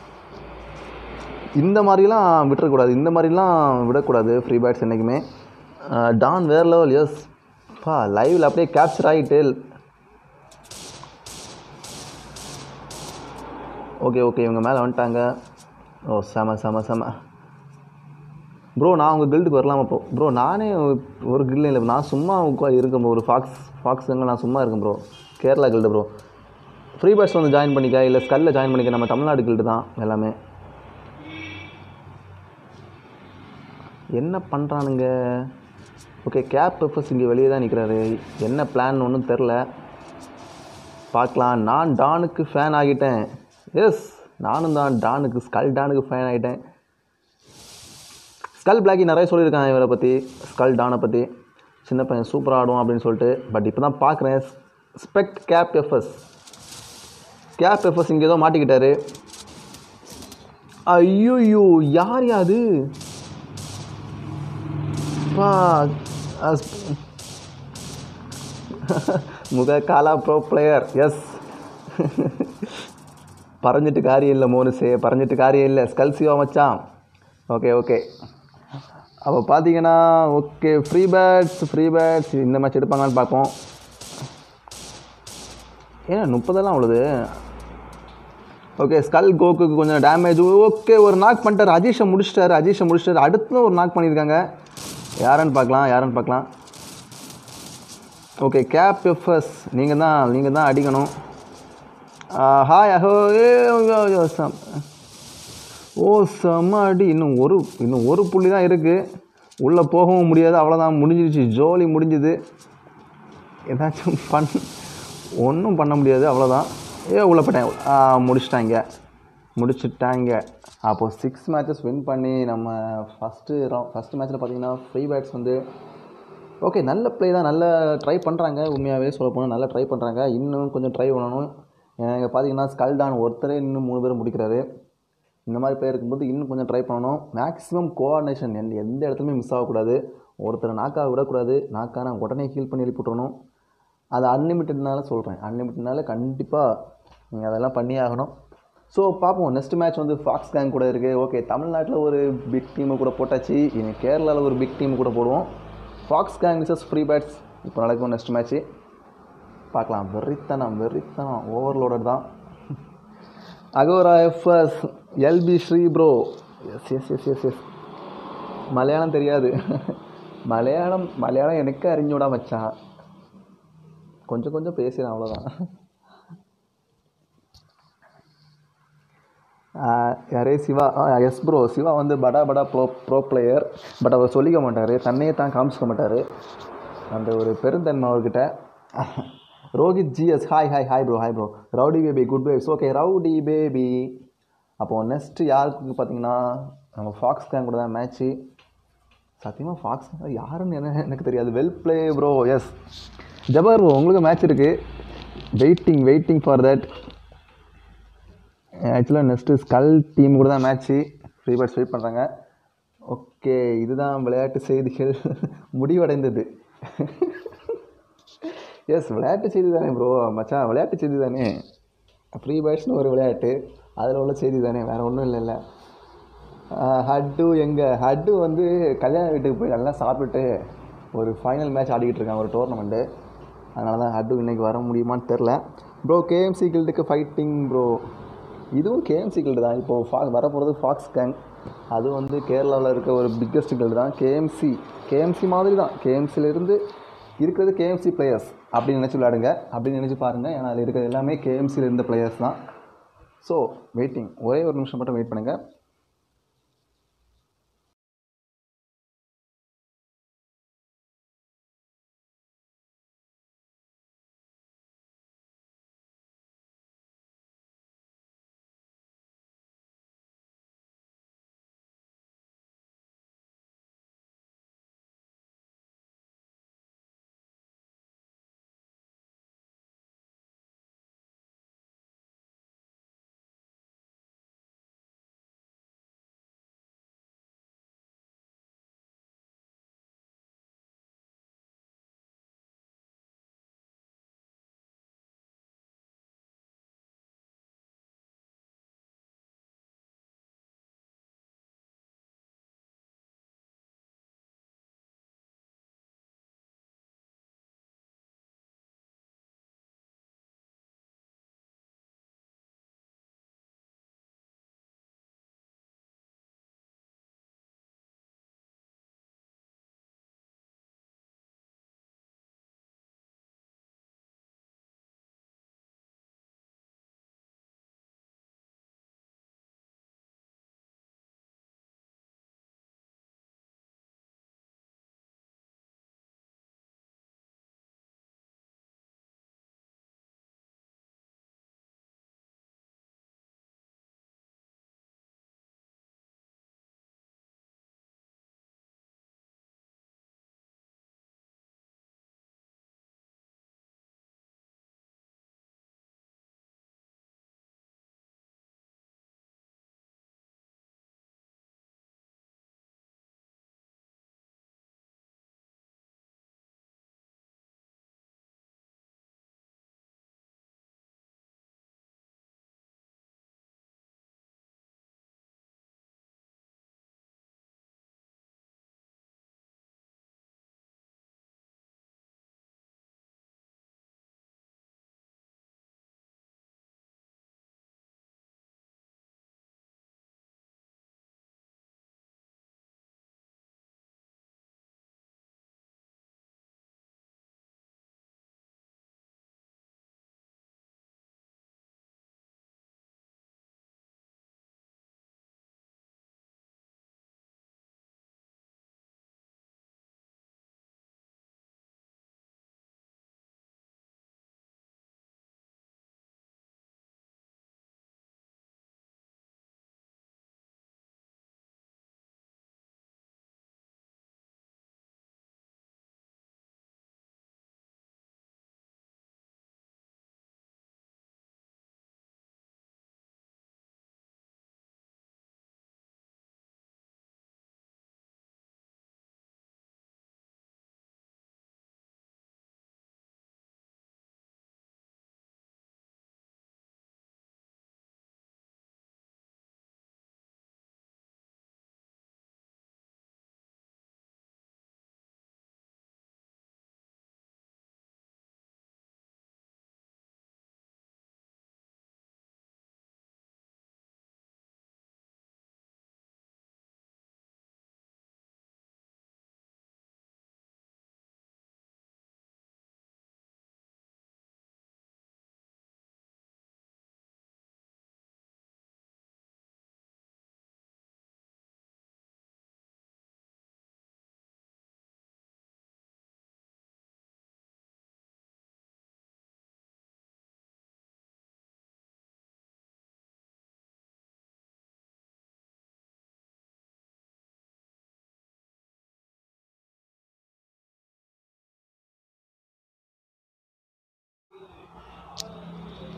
இந்த மாதிரிலாம் விட்டுறக்கூடாது இந்த மாதிரிலாம் விடக்கூடாது ஃப்ரீ பேட்ஸ் என்றைக்குமே டான் வேற லெவல் எஸ் பா லைவில் அப்படியே கேப்சர் ஆகிட்டு ஓகே ஓகே இவங்க மேலே வந்துட்டாங்க ஓ செம செம செம ப்ரோ நான் உங்கள் கில்டுக்கு வரலாமா ப்ரோ ப்ரோ நானே ஒரு கில்டு இல்லை நான் சும்மா உட்கா இருக்கேன் bro. ஒரு ஃபாக்ஸ் ஃபாக்ஸுங்க நான் சும்மா இருக்கேன் bro Kerala guild bro free birds வந்து ஜாயின் பண்ணிக்க இல்லை ஸ்கல்ல ஜாயின் பண்ணிக்க நம்ம தமிழ்நாடு கில்டு தான் எல்லாமே என்ன பண்ணுறானுங்க ஓகே கேப் எஃப்எஸ் இங்கே வெளியே தான் நிற்கிறாரு என்ன பிளான் ஒன்றும் தெரில பார்க்கலாம் நான் டானுக்கு ஃபேன் ஆகிட்டேன் எஸ் நானும் தான் டானுக்கு ஸ்கல் டானுக்கு ஃபேன் ஆகிட்டேன் ஸ்கல் பிளாக்கி நிறைய சொல்லியிருக்காங்க இவரை பற்றி ஸ்கல் டானை பற்றி சின்ன பையன் சூப்பராக ஆடும் அப்படின்னு சொல்லிட்டு பட் இப்போ தான் பார்க்குறேன் spec cap FS cap FS இங்கே ஏதோ மாட்டிக்கிட்டாரு ஐயோயோ யார் யாது பா அஸ்- முக காலா ப்ரோ பிளேயர் எஸ் பறஞ்சிட்டு காரியம் இல்லை மோனுசே பறஞ்சிட்டு காரியம் இல்லை ஸ்கல் சிவா மச்சான் ஓகே ஓகே அப்போ பார்த்தீங்கன்னா okay free bats free bats இந்த மேட்ச் எடுப்பாங்களான்னு பார்ப்போம் ஏன் முப்பதெல்லாம் அவ்வளோது ஓகே ஸ்கல் கோக்குக்கு கொஞ்சம் டேமேஜ் ஓகே ஒரு நாக் பண்ணிட்டார் அஜீஷை முடிச்சிட்டாரு அஜீஷை முடிச்சிட்டாரு அடுத்து ஒரு நாக் பண்ணியிருக்காங்க யாருன்னு பார்க்கலாம் யாருன்னு பார்க்கலாம் ஓகே கேப் எஃப்எஸ் நீங்கள் தான் நீங்கள் தான் அடிக்கணும் ஹாய் அஹோ ஏ ஐயோ, ஐயோ, சம். ஓ செம்ம அடி இன்னும் ஒரு இன்னும் ஒரு புள்ளி தான் இருக்குது உள்ளே போகவும் முடியாது அவ்வளோதான் முடிஞ்சிருச்சு ஜோலி முடிஞ்சுது ஏதாச்சும் பண் ஒன்றும் பண்ண முடியாது அவ்வளோதான் ஏ உள்ள போட்டேன் ஆ, முடிச்சிட்டாங்க முடிச்சிட்டாங்க அப்போது சிக்ஸ் மேட்சஸ் வின் பண்ணி நம்ம ஃபஸ்ட்டு ஃபஸ்ட்டு மேட்ச்சில் பார்த்தீங்கன்னா ஃப்ரீ பேட்ஸ் வந்து ஓகே நல்ல ப்ளே தான் நல்ல ட்ரை பண்ணுறாங்க உண்மையாகவே சொல்ல போனால் நல்லா ட்ரை பண்ணுறாங்க இன்னும் கொஞ்சம் ட்ரை பண்ணணும் எனக்கு பார்த்தீங்கன்னா ஸ்கல்டான் ஒருத்தரே இன்னும் மூணு பேர் முடிக்கிறாரு இந்த மாதிரி பிளேயர் இருக்கும்போது இன்னும் கொஞ்சம் ட்ரை பண்ணணும் மேக்ஸிமம் கோஆர்டினேஷன் எந்த எந்த இடத்துலையுமே மிஸ் ஆகக்கூடாது ஒருத்தர் நாக்காக விடக்கூடாது நாக்கான உடனே ஹீல் பண்ணி எழுப்பிட்டுறணும் அது அன்லிமிட்டட்னால சொல்கிறேன் அன்லிமிட்டட்னால கண்டிப்பாக நீங்கள் அதெல்லாம் பண்ணியே ஆகணும் ஸோ பார்ப்போம் நெக்ஸ்ட் மேட்ச் வந்து ஃபாக்ஸ் கேங் கூட இருக்குது ஓகே தமிழ்நாட்டில் ஒரு பிக் டீமு கூட போட்டாச்சு இனி கேரளாவில் ஒரு பிக் டீம் கூட போடுவோம் fox gang versus free birds இப்போ நடக்கும் நெக்ஸ்ட் மேட்ச்சு பார்க்கலாம் வெறித்தனம் வெறித்தனம் ஓவர்லோடட் தான் Aghora FS LP Sri bro yes yes yes yes yes Malayalam தெரியாது மலையாளம் மலையாளம் எனக்கு அறிஞ்சு விடா மச்சான் கொஞ்சம் கொஞ்சம் பேசுகிறேன் அவ்வளோதான் யாரே சிவா எஸ் ப்ரோ சிவா வந்து படா படா ப்ரோ ப்ரோ பிளேயர் பட் அவர் சொல்லிக்க மாட்டார் தன்னையே தான் காமிச்சிக்க மாட்டார் அந்த ஒரு பெருந்தன்மை அவர்கிட்ட Rohit GS hi hi hi bro hi bro rowdy baby good babes okay rowdy baby அப்போது நெக்ஸ்ட்டு யாருக்கு பார்த்தீங்கன்னா நம்ம ஃபாக்ஸ் கேங் கூட தான் மேட்ச்சு சத்தியமாக ஃபாக்ஸ் யாருன்னு என்ன எனக்கு தெரியாது well play bro yes Jabar bro உங்களுக்கு மேட்ச் இருக்குது வெயிட்டிங் வெயிட்டிங் ஃபார் தட் ஆக்சுவலாக நெக்ஸ்ட்டு ஸ்கல் டீம் கூட தான் மேட்ச்சு ஃப்ரீ பேர்ட்ஸ் வெயிட் பண்ணுறாங்க ஓகே இதுதான் விளையாட்டு செய்திகள் முடிவடைந்தது எஸ் விளையாட்டு செய்தி தானே ப்ரோ மச்சான் விளையாட்டு செய்தி தானே ஃப்ரீ பேர்ட்ஸ்னு ஒரு விளையாட்டு அதில் உள்ள செய்தி தானே வேறு ஒன்றும் இல்லைல்ல ஹட்டு எங்கே ஹட்டு வந்து கல்யாண வீட்டுக்கு போய் நல்லா சாப்பிட்டுட்டு ஒரு ஃபைனல் மேட்ச் ஆடிக்கிட்டு இருக்கான் ஒரு டோர்னமெண்ட்டு அதனால தான் ஹட்டு இன்னைக்கு வர முடியுமான்னு தெரில ப்ரோ கேஎம்சி கில்டுக்கு ஃபைட்டிங் ப்ரோ இதுவும் கேஎம்சி கில்டு தான் இப்போது ஃபா வரப்போகிறது ஃபாக்ஸ் கேங் அது வந்து கேரளாவில் இருக்க ஒரு பிக்கஸ்ட் கில்டு தான் கேஎம்சி கேஎம்சி மாதிரி தான் கேஎம்சிலேருந்து இருக்கிறது கேஎம்சி பிளேயர்ஸ் அப்படின்னு நினச்சி விளையாடுங்க அப்படின்னு நினச்சி பாருங்கள் ஏன்னா அதில் இருக்கிறது எல்லாமே கேஎம்சியில் இருந்த பிளேயர்ஸ் தான் ஸோ வெயிட்டிங் ஒரே ஒரு நிமிஷம் மட்டும் வெயிட் பண்ணுங்கள்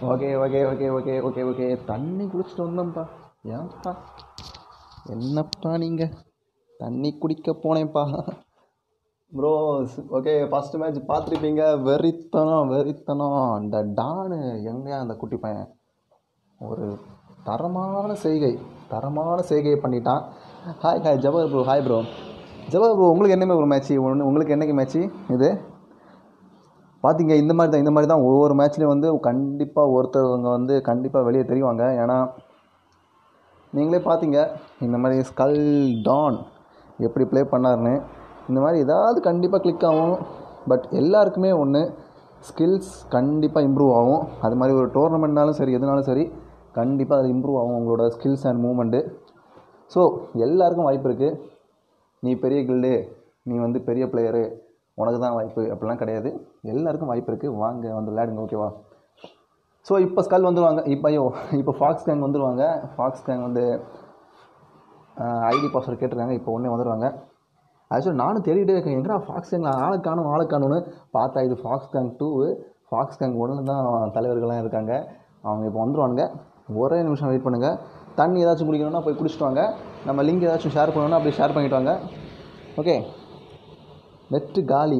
okay okay okay okay okay okay தண்ணி குடிச்சிட்டு வந்தோம்ப்பா ஏன்ப்பா என்னப்பா நீங்கள் தண்ணி குடிக்க போனேன்ப்பா ப்ரோ ஓகே ஃபஸ்ட்டு மேட்ச் பார்த்துருப்பீங்க வெறித்தனம் வெறித்தனம் அந்த டானு எங்கே அந்த குட்டி பையன் ஒரு தரமான செய்கை தரமான செய்கையை பண்ணிட்டான் hi hi Jabar bro hi bro Jabar bro உங்களுக்கு என்னமே ஒரு மேட்ச்சு ஒன்று உங்களுக்கு என்னைக்கு மேட்ச்சு இது பார்த்தீங்க இந்த மாதிரி தான் இந்த மாதிரி தான் ஒவ்வொரு மேட்ச்லேயும் வந்து கண்டிப்பாக ஒருத்தவங்க வந்து கண்டிப்பாக வெளியே தெரிவாங்க ஏன்னா நீங்களே பார்த்தீங்க இந்த மாதிரி ஸ்கல் டான் எப்படி ப்ளே பண்ணாருன்னு இந்த மாதிரி ஏதாவது கண்டிப்பாக கிளிக் ஆகும் பட் எல்லாருக்குமே ஒன்று ஸ்கில்ஸ் கண்டிப்பாக இம்ப்ரூவ் ஆகும் அது மாதிரி ஒரு டோர்னமெண்ட்னாலும் சரி எதுனாலும் சரி கண்டிப்பாக அது இம்ப்ரூவ் ஆகும் உங்களோட ஸ்கில்ஸ் அண்ட் மூமெண்ட்டு ஸோ எல்லாருக்கும் வாய்ப்பு இருக்குது நீ பெரிய கில்டு நீ வந்து பெரிய பிளேயரு உனக்கு தான் வாய்ப்பு அப்படிலாம் கிடையாது எல்லாருக்கும் வாய்ப்பு இருக்குது வாங்க வந்து விளையாடுங்க ஓகேவா ஸோ இப்போ ஸ்கல் வந்துடுவாங்க இப்போ ஐயோ இப்போ ஃபாக்ஸ் கேங் வந்துடுவாங்க ஃபாக்ஸ் கேங் வந்து ஐடி பாஸ்வேர்ட் கேட்டிருக்காங்க இப்போ உடனே வந்துடுவாங்க ஆக்சுவலி நானும் தேடிட்டே இருக்கேன் எங்கடா ஃபாக்ஸ் கேங் ஆளை காணும் ஆளை காணும்னு பார்த்தா இது fox gang two fox gang ஒன்றில் தான் தலைவர்கள்லாம் இருக்காங்க அவங்க இப்போ வந்துடுவாங்க ஒரே நிமிஷம் வெயிட் பண்ணுங்கள் தண்ணி ஏதாச்சும் குடிக்கணும்னா போய் குடிச்சிட்டு வாங்க நம்ம லிங்க் ஏதாச்சும் ஷேர் பண்ணணும்னா அப்படியே ஷேர் பண்ணிட்டு வாங்க ஓகே நெட்டு காலி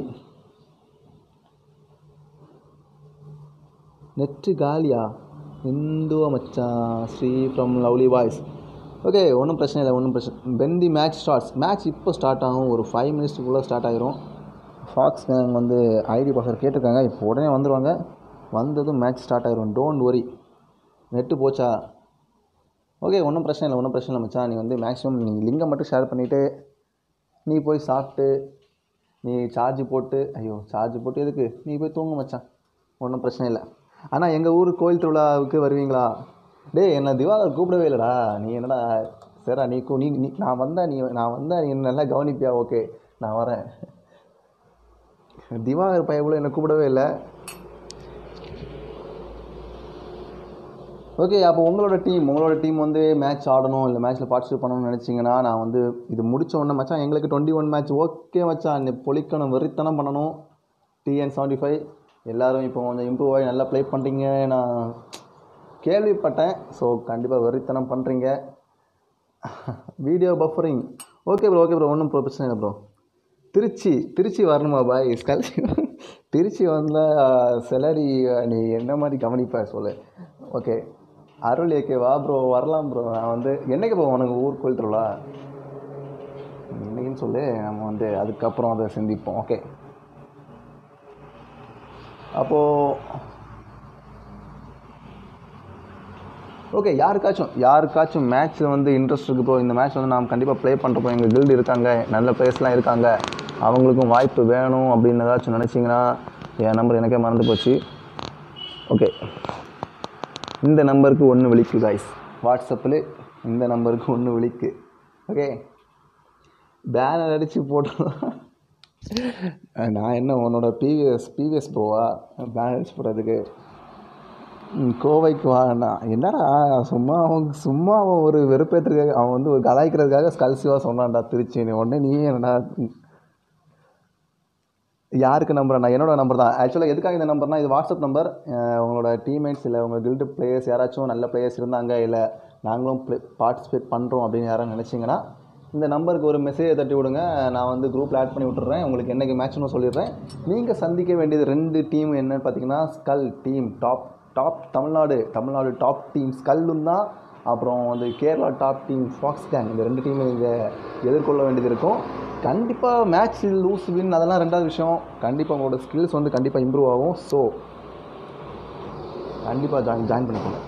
நெட்டு காலியா இந்துவ மச்சான் Sri from lovely voice okay ஒன்றும் பிரச்சனை இல்லை ஒன்றும் பிரச்சனை when the match starts match இப்போ ஸ்டார்ட் ஆகும் ஒரு ஃபைவ் மினிட்ஸ்க்குள்ளே ஸ்டார்ட் ஆகிரும் ஃபாக்ஸ் கேங் வந்து ஐடி பாஸ்வேர்ட் கேட்டிருக்காங்க இப்போ உடனே வந்துடுவாங்க வந்ததும் மேட்ச் ஸ்டார்ட் ஆகிரும் டோன்ட் ஒரி நெட்டு போச்சா ஓகே ஒன்றும் பிரச்சனை இல்லை ஒன்றும் பிரச்சனை இல்லை மச்சான் நீ வந்து மேக்ஸிமம் நீ லிங்கை மட்டும் ஷேர் பண்ணிவிட்டு நீ போய் சாப்பிட்டு நீ சார்ஜ் போட்டு ஐயோ சார்ஜ் போட்டு எதுக்கு நீ போய் தூங்க மச்சான் ஒன்றும் பிரச்சனை இல்லை ஆனால் எங்கள் ஊர் கோயில் திருவிழாவுக்கு வருவீங்களா டேய் என்னை திவாகர் கூப்பிடவே இல்லைடா நீ என்னடா சரிடா நீ கூ நீ நீ நான் வந்தா நீ நான் வந்தா நீ என்ன நல்லா கவனிப்பியா ஓகே நான் வரேன் திவாகர் பையன் கூட என்னை கூப்பிடவே இல்லை ஓகே அப்போ உங்களோட டீம் உங்களோட டீம் வந்து மேட்ச் ஆடணும் இல்லை மேட்ச்சில் பார்ட்டிசிபேட் பண்ணணும்னு நினச்சிங்கன்னா நான் வந்து இது முடிச்ச உடனே மச்சான் எங்களுக்கு டுவெண்ட்டி ஒன் மேட்ச் ஓகே மச்சான் நீ பொழிக்கணும் வெறித்தனம் பண்ணணும் டிஎன் செவன்ட்டி ஃபைவ் எல்லோரும் இப்போ கொஞ்சம் இம்ப்ரூவ் ஆகி நல்லா ப்ளே பண்ணுறீங்க நான் கேள்விப்பட்டேன் ஸோ கண்டிப்பாக வெறித்தனம் பண்ணுறீங்க video buffering okay bro okay bro ஒன்றும் பிரச்சனை இல்லை ப்ரோ திருச்சி திருச்சி வரணுமா பாய் ஸ்கல் திருச்சி வந்தால் செலரி நீ என்ன மாதிரி கவனிப்ப சொல்லு ஓகே அருள் ஏகே வா ப்ரோ வரலாம் ப்ரோ நான் வந்து என்னைக்கு ப்ரோ உனக்கு ஊர் கோயில் திருவிழா இன்னைக்குன்னு சொல்லு நம்ம வந்து அதுக்கப்புறம் அதை சிந்திப்போம் ஓகே அப்போது ஓகே யாருக்காச்சும் யாருக்காச்சும் மேட்ச்சில் வந்து இன்ட்ரெஸ்ட் இருக்கு ப்ரோ இந்த மேட்ச் வந்து நாம் கண்டிப்பாக ப்ளே பண்ணுறப்போ எங்கள் கில்டு இருக்காங்க நல்ல பிளேயர்ஸ்லாம் இருக்காங்க அவங்களுக்கும் வாய்ப்பு வேணும் அப்படின்னு ஏதாச்சும் நினச்சிங்கன்னா என் நம்பர் எனக்கே மறந்து போச்சு ஓகே இந்த நம்பருக்கு ஒன்று விழிக்கு காய்ஸ் வாட்ஸ்அப்பில் இந்த நம்பருக்கு ஒன்று விழிக்கு ஓகே பேனர் அடித்து போட்டோம் நான் என்ன உன்னோட பிவிஎஸ் பிவிஎஸ் ப்ரோவா பேனர் அடிச்சு போடுறதுக்கு ம், கோவைக்கு வாண்ணா என்னடா சும்மா அவன் சும்மா அவன் ஒரு வெறுப்பேற்றுக்காக அவன் வந்து ஒரு கலாய்க்கிறதுக்காக ஸ்கல்சிவாக சொன்னான்டா திருச்சி நீ உடனே நீ என்னடா யாருக்கு நம்புறேன் நான் என்னோட நம்பர் தான் ஆக்சுவலாக எதுக்காக இந்த நம்பர்னா இது வாட்ஸ்அப் நம்பர் உங்களோட டீம்மேட்ஸ் இல்லை உங்கள் கில்டு பிளேயர்ஸ் யாராச்சும் நல்ல பிளேயர்ஸ் இருந்தாங்க இல்லை நாங்களும் ப்ளே பார்ட்டிசிபேட் பண்ணுறோம் அப்படின்னு யாரும் நினச்சிங்கன்னா இந்த நம்பருக்கு ஒரு மெசேஜை தட்டி விடுங்க நான் வந்து குரூப்பில் ஆட் பண்ணி விட்டுறேன் உங்களுக்கு என்னைக்கு மேட்ச்னு சொல்லிடுறேன் நீங்கள் சந்திக்க வேண்டியது ரெண்டு டீம் என்னன்னு பார்த்தீங்கன்னா skull team top top Tamilnadu Tamilnadu top team ஸ்கல்லும் தான் அப்புறம் வந்து Kerala top team fox gang இந்த ரெண்டு டீமை நீங்கள் எதிர்கொள்ள வேண்டியது இருக்கும் கண்டிப்பாக மேட்ச் லூஸ் வின் அதெல்லாம் ரெண்டாவது விஷயம் கண்டிப்பாக உங்களோட ஸ்கில்ஸ் வந்து கண்டிப்பாக இம்ப்ரூவ் ஆகும் ஸோ கண்டிப்பாக ஜாயின் ஜாயின் பண்ணிக்கோங்க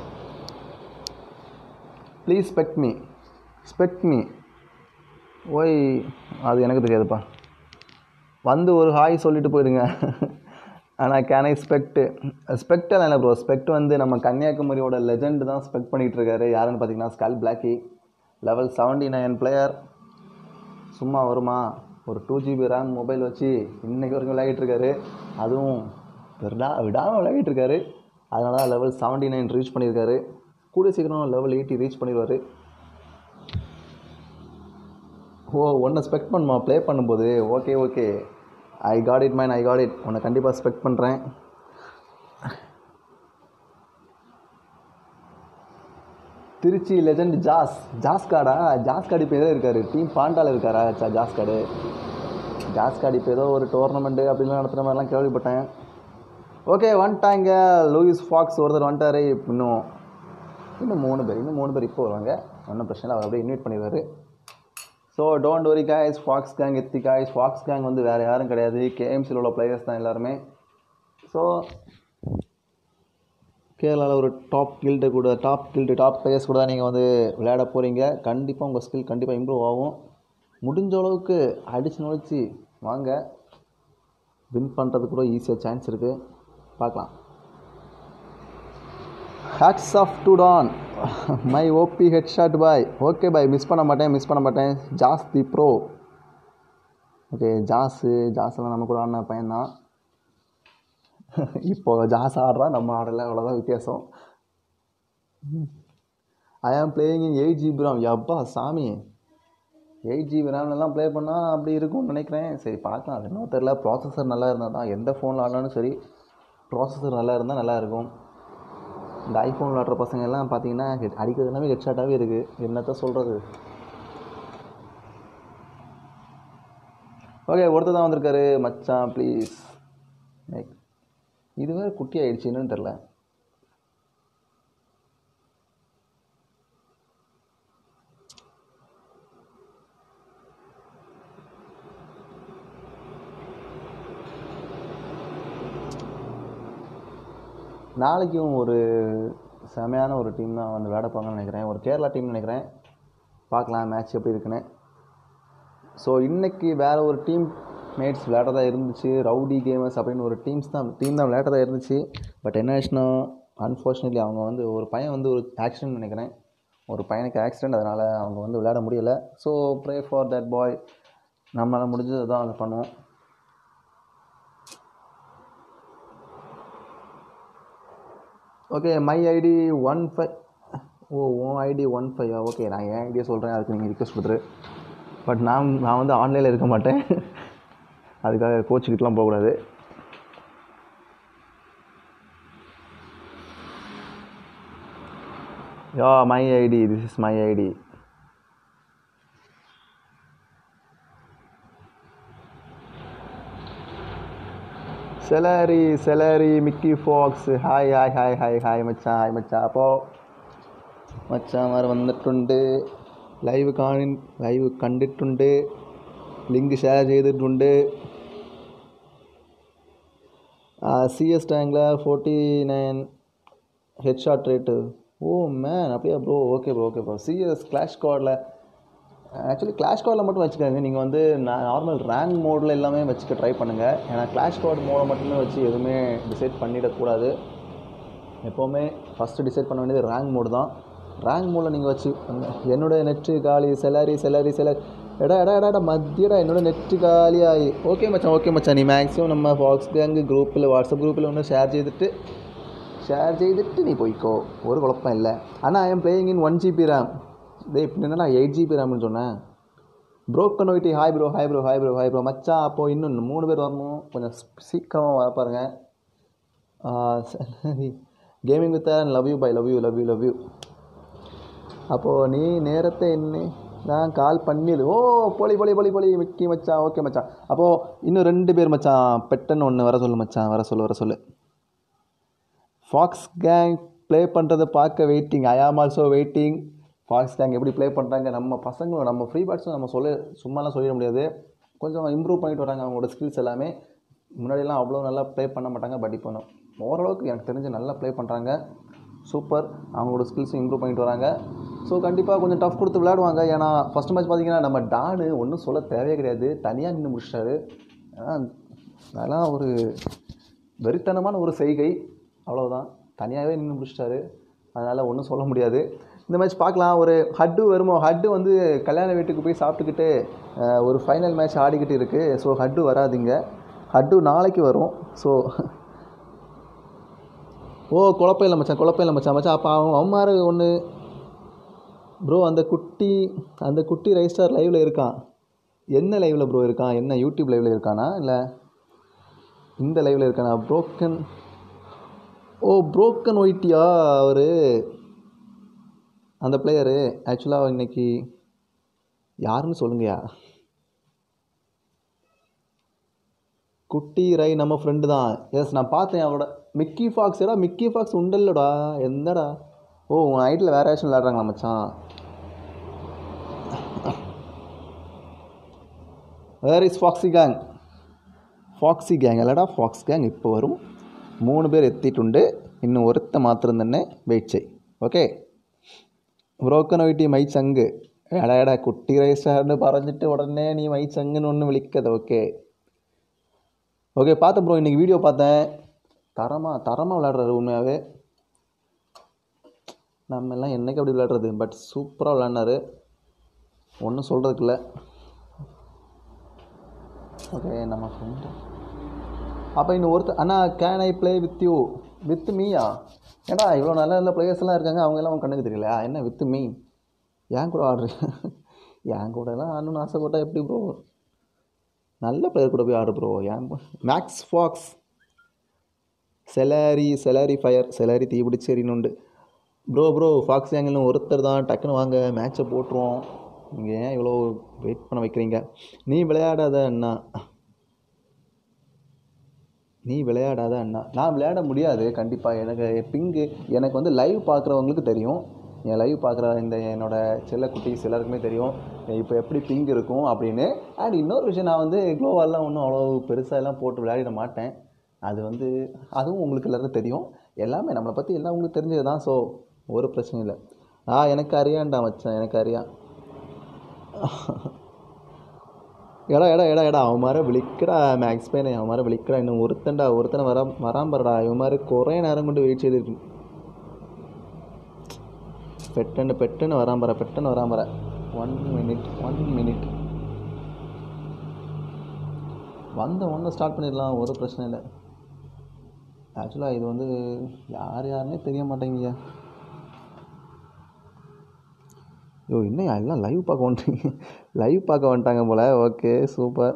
please spec me spec me ஓய் அது எனக்கு தெரியாதுப்பா வந்து ஒரு ஹாய் சொல்லிட்டு போயிடுங்க ஆனால் கேன் ஐ ஸ்பெக்ட் ஸ்பெக்டெல்லாம் இல்லை ப்ரோ ஸ்பெக்ட் வந்து நம்ம கன்னியாகுமரியோட லெஜெண்ட் தான் ஸ்பெக்ட் பண்ணிகிட்டு இருக்காரு யாருன்னு பார்த்தீங்கன்னா skull Blacky level seventy nine player சும்மா வருமா ஒரு டூ ஜிபி ரேம் மொபைல் வச்சு இன்னைக்கு வரைக்கும் விளையாடிட்டு இருக்காரு அதுவும் விடா விடாமல் விளையாடிட்டு இருக்காரு அதனால தான் லெவல் செவன்டி நைன் ரீச் பண்ணியிருக்காரு கூடிய சீக்கிரம் லெவல் எயிட்டி ரீச் பண்ணிடுவார் ஓ ஒன்றை ஸ்பெக்ட் பண்ணுமா ப்ளே பண்ணும்போது okay okay I got it man I got it உன்னை கண்டிப்பாக ஸ்பெக்ட் பண்ணுறேன் திருச்சி லெஜண்ட் ஜாஸ் ஜாஸ் கார்டா ஜாஸ் கார்டு இப்போ எதில் இருக்காரு டீம் பாண்டால இருக்காரா சா ஜாஸ் கார்டு ஜாஸ் கார்டு இப்போ ஏதோ ஒரு டோர்னமெண்ட்டு அப்படிலாம் நடத்துகிற மாதிரிலாம் கேள்விப்பட்டேன் ஓகே வந்துட்டாங்க லூயிஸ் ஃபாக்ஸ் ஒருத்தர் வந்துட்டாரு இன்னும் இன்னும் மூணு பேர் இன்னும் மூணு பேர் இப்போ வருவாங்க ஒன்றும் பிரச்சனை இல்லை அவர் அப்படியே இன்வைட் பண்ணிடுவார் so don't worry guys fox gang எத்தி காய்ஸ் ஃபாக்ஸ் கேங் வந்து வேறு யாரும் கிடையாது கேஎம்சியில் உள்ள பிளேயர்ஸ் தான் எல்லாருமே ஸோ கேரளாவில் ஒரு டாப் கில்டு கூட டாப் கில்டு டாப் பிளேயர்ஸ் கூட தான் நீங்கள் வந்து விளையாட போகிறீங்க கண்டிப்பாக உங்கள் ஸ்கில் கண்டிப்பாக இம்ப்ரூவ் ஆகும் முடிஞ்ச அளவுக்கு அடிச்சு நுழைச்சி வாங்க வின் பண்ணுறது கூட ஈஸியாக சான்ஸ் இருக்குது பார்க்கலாம் hats off to don my OP head shot பாய் ஓகே பாய் மிஸ் பண்ண மாட்டேன் மிஸ் பண்ண மாட்டேன் Jaz the bro okay Jaz ஜாஸ்லாம் நம்ம கூட ஆடின பையன்தான் இப்போ ஜாஸ் ஆடுறான் நம்ம ஆடலை அவ்வளோதான் வித்தியாசம் I am playing in eight GB RAM யப்பா சாமி எயிட் ஜிபி ரேம்லலாம் ப்ளே பண்ணால் அப்படி இருக்கும்னு நினைக்கிறேன் சரி பார்க்கலாம் அது இன்னும் தெரில ப்ராசஸர் நல்லா இருந்தால் தான் எந்த ஃபோனில் ஆடினாலும் சரி ப்ராசஸர் நல்லா இருந்தால் நல்லா இருக்கும் இந்த ஐஃபோன் விளாட்ற பசங்க எல்லாம் பார்த்தீங்கன்னா ஹெட் அடிக்கிறது எல்லாமே ஹெட்ஷாட்டாகவே இருக்குது என்னத்த சொல்கிறது ஓகே ஒருத்தர் தான் வந்திருக்காரு மச்சான் ப்ளீஸ் இது வேறு குட்டி ஆயிடுச்சு என்னன்னு தெரில நாளைக்கும் ஒரு செமையான ஒரு டீம் தான் வந்து விளையாட போகிறாங்கன்னு நினைக்கிறேன் ஒரு கேரளா டீம் நினைக்கிறேன் பார்க்கலாம் மேட்ச் எப்படி இருக்குன்னு ஸோ இன்றைக்கி வேறு ஒரு டீம் மேட்ஸ் விளையாடுறதா இருந்துச்சு ரவுடி கேமர்ஸ் அப்படின்னு ஒரு டீம்ஸ் தான் டீம் தான் விளையாடுறதா இருந்துச்சு பட் என்ன ஆச்சுன்னா அன்ஃபார்ச்சுனேட்லி அவங்க வந்து ஒரு பையன் வந்து ஒரு ஆக்சிடென்ட் நினைக்கிறேன் ஒரு பையனுக்கு ஆக்சிடென்ட் அதனால் அவங்க வந்து விளையாட முடியலை ஸோ ப்ரே ஃபார் தட் பாய் நம்மளால் முடிஞ்சது தான் அதை பண்ணுவோம் okay my ID one five oh உன் ஐடி ஒன் ஃபைவ் ஓகே நான் என் ஐடியா சொல்கிறேன் அதுக்கு நீங்கள் ரிக்வஸ்ட் கொடுத்துரு பட் நான் நான் வந்து ஆன்லைனில் இருக்க மாட்டேன் அதுக்காக கோச்சுக்கிட்டுலாம் போகக்கூடாது yeah my ID this is my ID celery celery Mickey fox hi hi hi hi hi മച്ചാ ഹായ് മച്ചാ അപ്പോൾ മച്ചാമാർ വന്നിട്ടുണ്ട് ലൈവ് കാണി ലൈവ് കണ്ടിട്ടുണ്ട് ലിങ്ക് ഷെയർ ചെയ്തിട്ടുണ്ട് சி எஸ் டேங்கில் forty nine headshot rate oh man அப்படியா bro okay bro okay bro CS clash கார்டில் ஆக்சுவலி கிளாஷ் கார்டில் மட்டும் வச்சுக்காங்க நீங்கள் வந்து நார்மல் ரேங்க் மோடில் எல்லாமே வச்சுக்க ட்ரை பண்ணுங்கள் ஏன்னா கிளாஷ் கார்டு மோடை மட்டுமே வச்சு எதுவுமே டிசைட் பண்ணிடக்கூடாது எப்போவுமே ஃபஸ்ட்டு டிசைட் பண்ண வேண்டியது ரேங்க் மோடு தான் ரேங்க் மோடில் நீங்கள் வச்சு என்னோட நெட்டு காலி செலாரி செலாரி செலாரி எடா எடா எடா எடா மத்தியடா என்னோட நெட்டு காலியாகி ஓகே மச்சான் ஓகே மச்சான் நீ மேக்ஸிமம் நம்ம ஃபாக்ஸ் கேங்கு குரூப்பில் வாட்ஸ்அப் குரூப்பில் ஒன்று ஷேர் செய்துட்டு ஷேர் செய்துட்டு நீ போய்க்கோ ஒரு குழப்பம் இல்லை ஆனால் I am playing in one GB RAM இதே இப்படி என்னடா எயிட் ஜிபி ரேம்னு சொன்னேன் ப்ரோக்கன் ஒயிட்டி hi bro hi bro hi bro hi bro மச்சான் அப்போது இன்னும் மூணு பேர் வரணும் கொஞ்சம் சீக்கிரமாக வர பாருங்க gaming with love you bye love you love you love you அப்போது நீ நேரத்தை என்ன நான் கால் பண்ணிடு ஓ போலி போலி போலி போலி மிக்கி மச்சான் ஓகே மச்சான் அப்போது இன்னும் ரெண்டு பேர் மச்சான் பெட்டன் ஒன்று வர சொல்லு மச்சான் வர சொல்லு வர சொல்லு ஃபாக்ஸ் கேங் ப்ளே பண்ணுறதை பார்க்க waiting I am also waiting fox gang எப்படி ப்ளே பண்ணுறாங்க நம்ம பசங்களும் நம்ம ஃப்ரீ பேட்ஸும் நம்ம சொல்ல சும்மாலாம் சொல்லிட முடியாது கொஞ்சம் இம்ப்ரூவ் பண்ணிட்டு வராங்க அவங்களோட ஸ்கில்ஸ் எல்லாமே முன்னாடியெல்லாம் அவ்வளோ நல்லா ப்ளே பண்ண மாட்டாங்க பட் இப்போ ஓரளவுக்கு எனக்கு தெரிஞ்சு நல்லா ப்ளே பண்ணுறாங்க சூப்பர் அவங்களோட ஸ்கில்ஸும் இம்ப்ரூவ் பண்ணிட்டு வராங்க ஸோ கண்டிப்பாக கொஞ்சம் டஃப் கொடுத்து விளையாடுவாங்க ஏன்னா ஃபஸ்ட் மேட்ச் பார்த்தீங்கன்னா நம்ம டானு ஒன்றும் சொல்ல தேவையே கிடையாது தனியாக நின்று முடிச்சிட்டாரு அதெல்லாம் ஒரு வெறித்தனமான ஒரு செய்கை அவ்வளோதான் தனியாகவே நின்று முடிச்சிட்டாரு அதனால் ஒன்றும் சொல்ல முடியாது இந்த மேட்ச் பார்க்கலாம் ஒரு ஹட்டு வருமோ ஹட்டு வந்து கல்யாண வீட்டுக்கு போய் சாப்பிட்டுக்கிட்டு ஒரு ஃபைனல் மேட்ச் ஆடிக்கிட்டு இருக்குது ஸோ ஹட்டு வராதிங்க ஹட்டு நாளைக்கு வரும் ஸோ ஓ குழப்பம் இல்லை மச்சான் குழப்பம் இல்லை மச்சான் மச்சான் அப்போ அவன் அம்மாரு ஒன்று ப்ரோ அந்த குட்டி அந்த குட்டி ரைஸ் ஸ்டார் லைவில் இருக்கான் என்ன லைவில் ப்ரோ இருக்கான் என்ன யூடியூப் லைவில் இருக்கானா இல்லை இந்த லைவில் இருக்கானா ப்ரோக்கன் ஓ ப்ரோக்கன் ஒயிட்டியா அவர் அந்த பிளேயரு ஆக்சுவலாக இன்னைக்கு யாருன்னு சொல்லுங்கயா குட்டி ரை நம்ம ஃப்ரெண்டு தான் எஸ் நான் பார்த்தேன் அவரோட மிக்கி ஃபாக்ஸ் ஏடா மிக்கி ஃபாக்ஸ் உண்டல்லடா எந்தடா ஓ உன் நைட்டில் வேறு ஆக்ஷன் விளாட்றாங்களா மச்சான் where is foxy gang foxy gang இல்லடா ஃபாக்ஸ் கேங் இப்போ வரும் മൂന്ന് പേര് എത്തിയിട്ടുണ്ട് ഇന്ന് ഒരുത്ത മാത്രം തന്നെ വെയിറ്റ് ചെയ് ഓക്കെ ബ്രോക്കൺ പോയിട്ട് മൈ ചങ്ക് എടാ എടാ കുട്ടി റൈസാറിന് പറഞ്ഞിട്ട് ഉടനെ നീ മൈ ചങ്ങിന് ഒന്ന് വിളിക്കത് ഓക്കെ ஓகே பார்த்தேன் ப்ரோ இன்றைக்கி வீடியோ பார்த்தேன் தரமாக தரமாக விளையாடுறாரு உண்மையாகவே நம்ம எல்லாம் என்றைக்கு அப்படி விளையாடுறது பட் சூப்பராக விளையாடினாரு ஒன்றும் சொல்கிறதுக்கு இல்லை ஓகே நம்ம ஃப்ரெண்டு அப்போ இன்னும் ஒருத்தர் அண்ணா can I play with you with மீயா ஏடா இவ்வளோ நல்ல நல்ல பிளேயர்ஸ் எல்லாம் இருக்காங்க அவங்க எல்லாம் உன் கண்ணுக்கு தெரியலையா என்ன வித் மீ ஏன் கூட ஆடுற என் கூட எல்லாம் ஆடணும்னு ஆசைப்பட்டா எப்படி ப்ரோ நல்ல பிளேயர் கூட போய் ஆடு ப்ரோ ஏன் மேக்ஸ் ஃபாக்ஸ் செலாரி செலாரி ஃபயர் செலாரி தீ பிடிச்சி எறினுண்டு ப்ரோ ப்ரோ ஃபாக்ஸ் ஏங்கல்னு ஒருத்தர் தான் டக்குன்னு வாங்க மேட்ச்சை போட்டுருவோம் நீங்கள் ஏன் இவ்வளோ வெயிட் பண்ண வைக்கிறீங்க நீ விளையாடாத அண்ணா நீ விளையாடாத அண்ணா நான் விளையாட முடியாது கண்டிப்பாக எனக்கு பிங்கு எனக்கு வந்து லைவ் பார்க்குறவங்களுக்கு தெரியும் என் லைவ் பார்க்குற இந்த என்னோட செல்ல குட்டீஸ் எல்லாருக்குமே தெரியும் இப்போ எப்படி பிங் இருக்கும் அப்படின்னு அண்ட் இன்னொரு விஷயம் நான் வந்து க்ளோவாலாம் ஒன்றும் அவ்வளோ பெருசாக எல்லாம் போட்டு விளையாடிட மாட்டேன் அது வந்து அதுவும் உங்களுக்கு எல்லாருக்கும் தெரியும் எல்லாமே நம்மளை பற்றி எல்லாம் உங்களுக்கு தெரிஞ்சது தான் ஸோ ஒரு பிரச்சனையும் இல்லை ஆ எனக்கு அறியான்டா மச்சான் எனக்கு அறியா എടാ എടാ എടാ എടാ അവന്മാരെ വിളിക്കടാ മാക്സ് പേനെ അവന്മാരെ വിളിക്കടാ ഇന്ന് ഒരുത്തണ്ട ഒരുത്തനെ വരാൻ വരാൻ പറടാ ഇവന്മാർ കുറേ നേരം കൊണ്ട് വെയിറ്റ് ചെയ്തിരിക്കും പെട്ടെന്ന് പെട്ടെന്ന് വരാൻ പറ പെട്ടെന്ന് വരാൻ പറ വൺ മിനിറ്റ് വൺ മിനിറ്റ് வந்த ஒன்று ஸ்டார்ட் பண்ணிடலாம் ஒரு பிரச்சனை இல்லை ஆக்சுவலாக இது வந்து யார் யாருன்னே தெரிய மாட்டேங்குங்க ஐயோ இன்னும் எல்லாம் லைவ் பார்க்க வந்துட்டீங்க லைவ் பார்க்க வந்துட்டாங்க போல் ஓகே சூப்பர்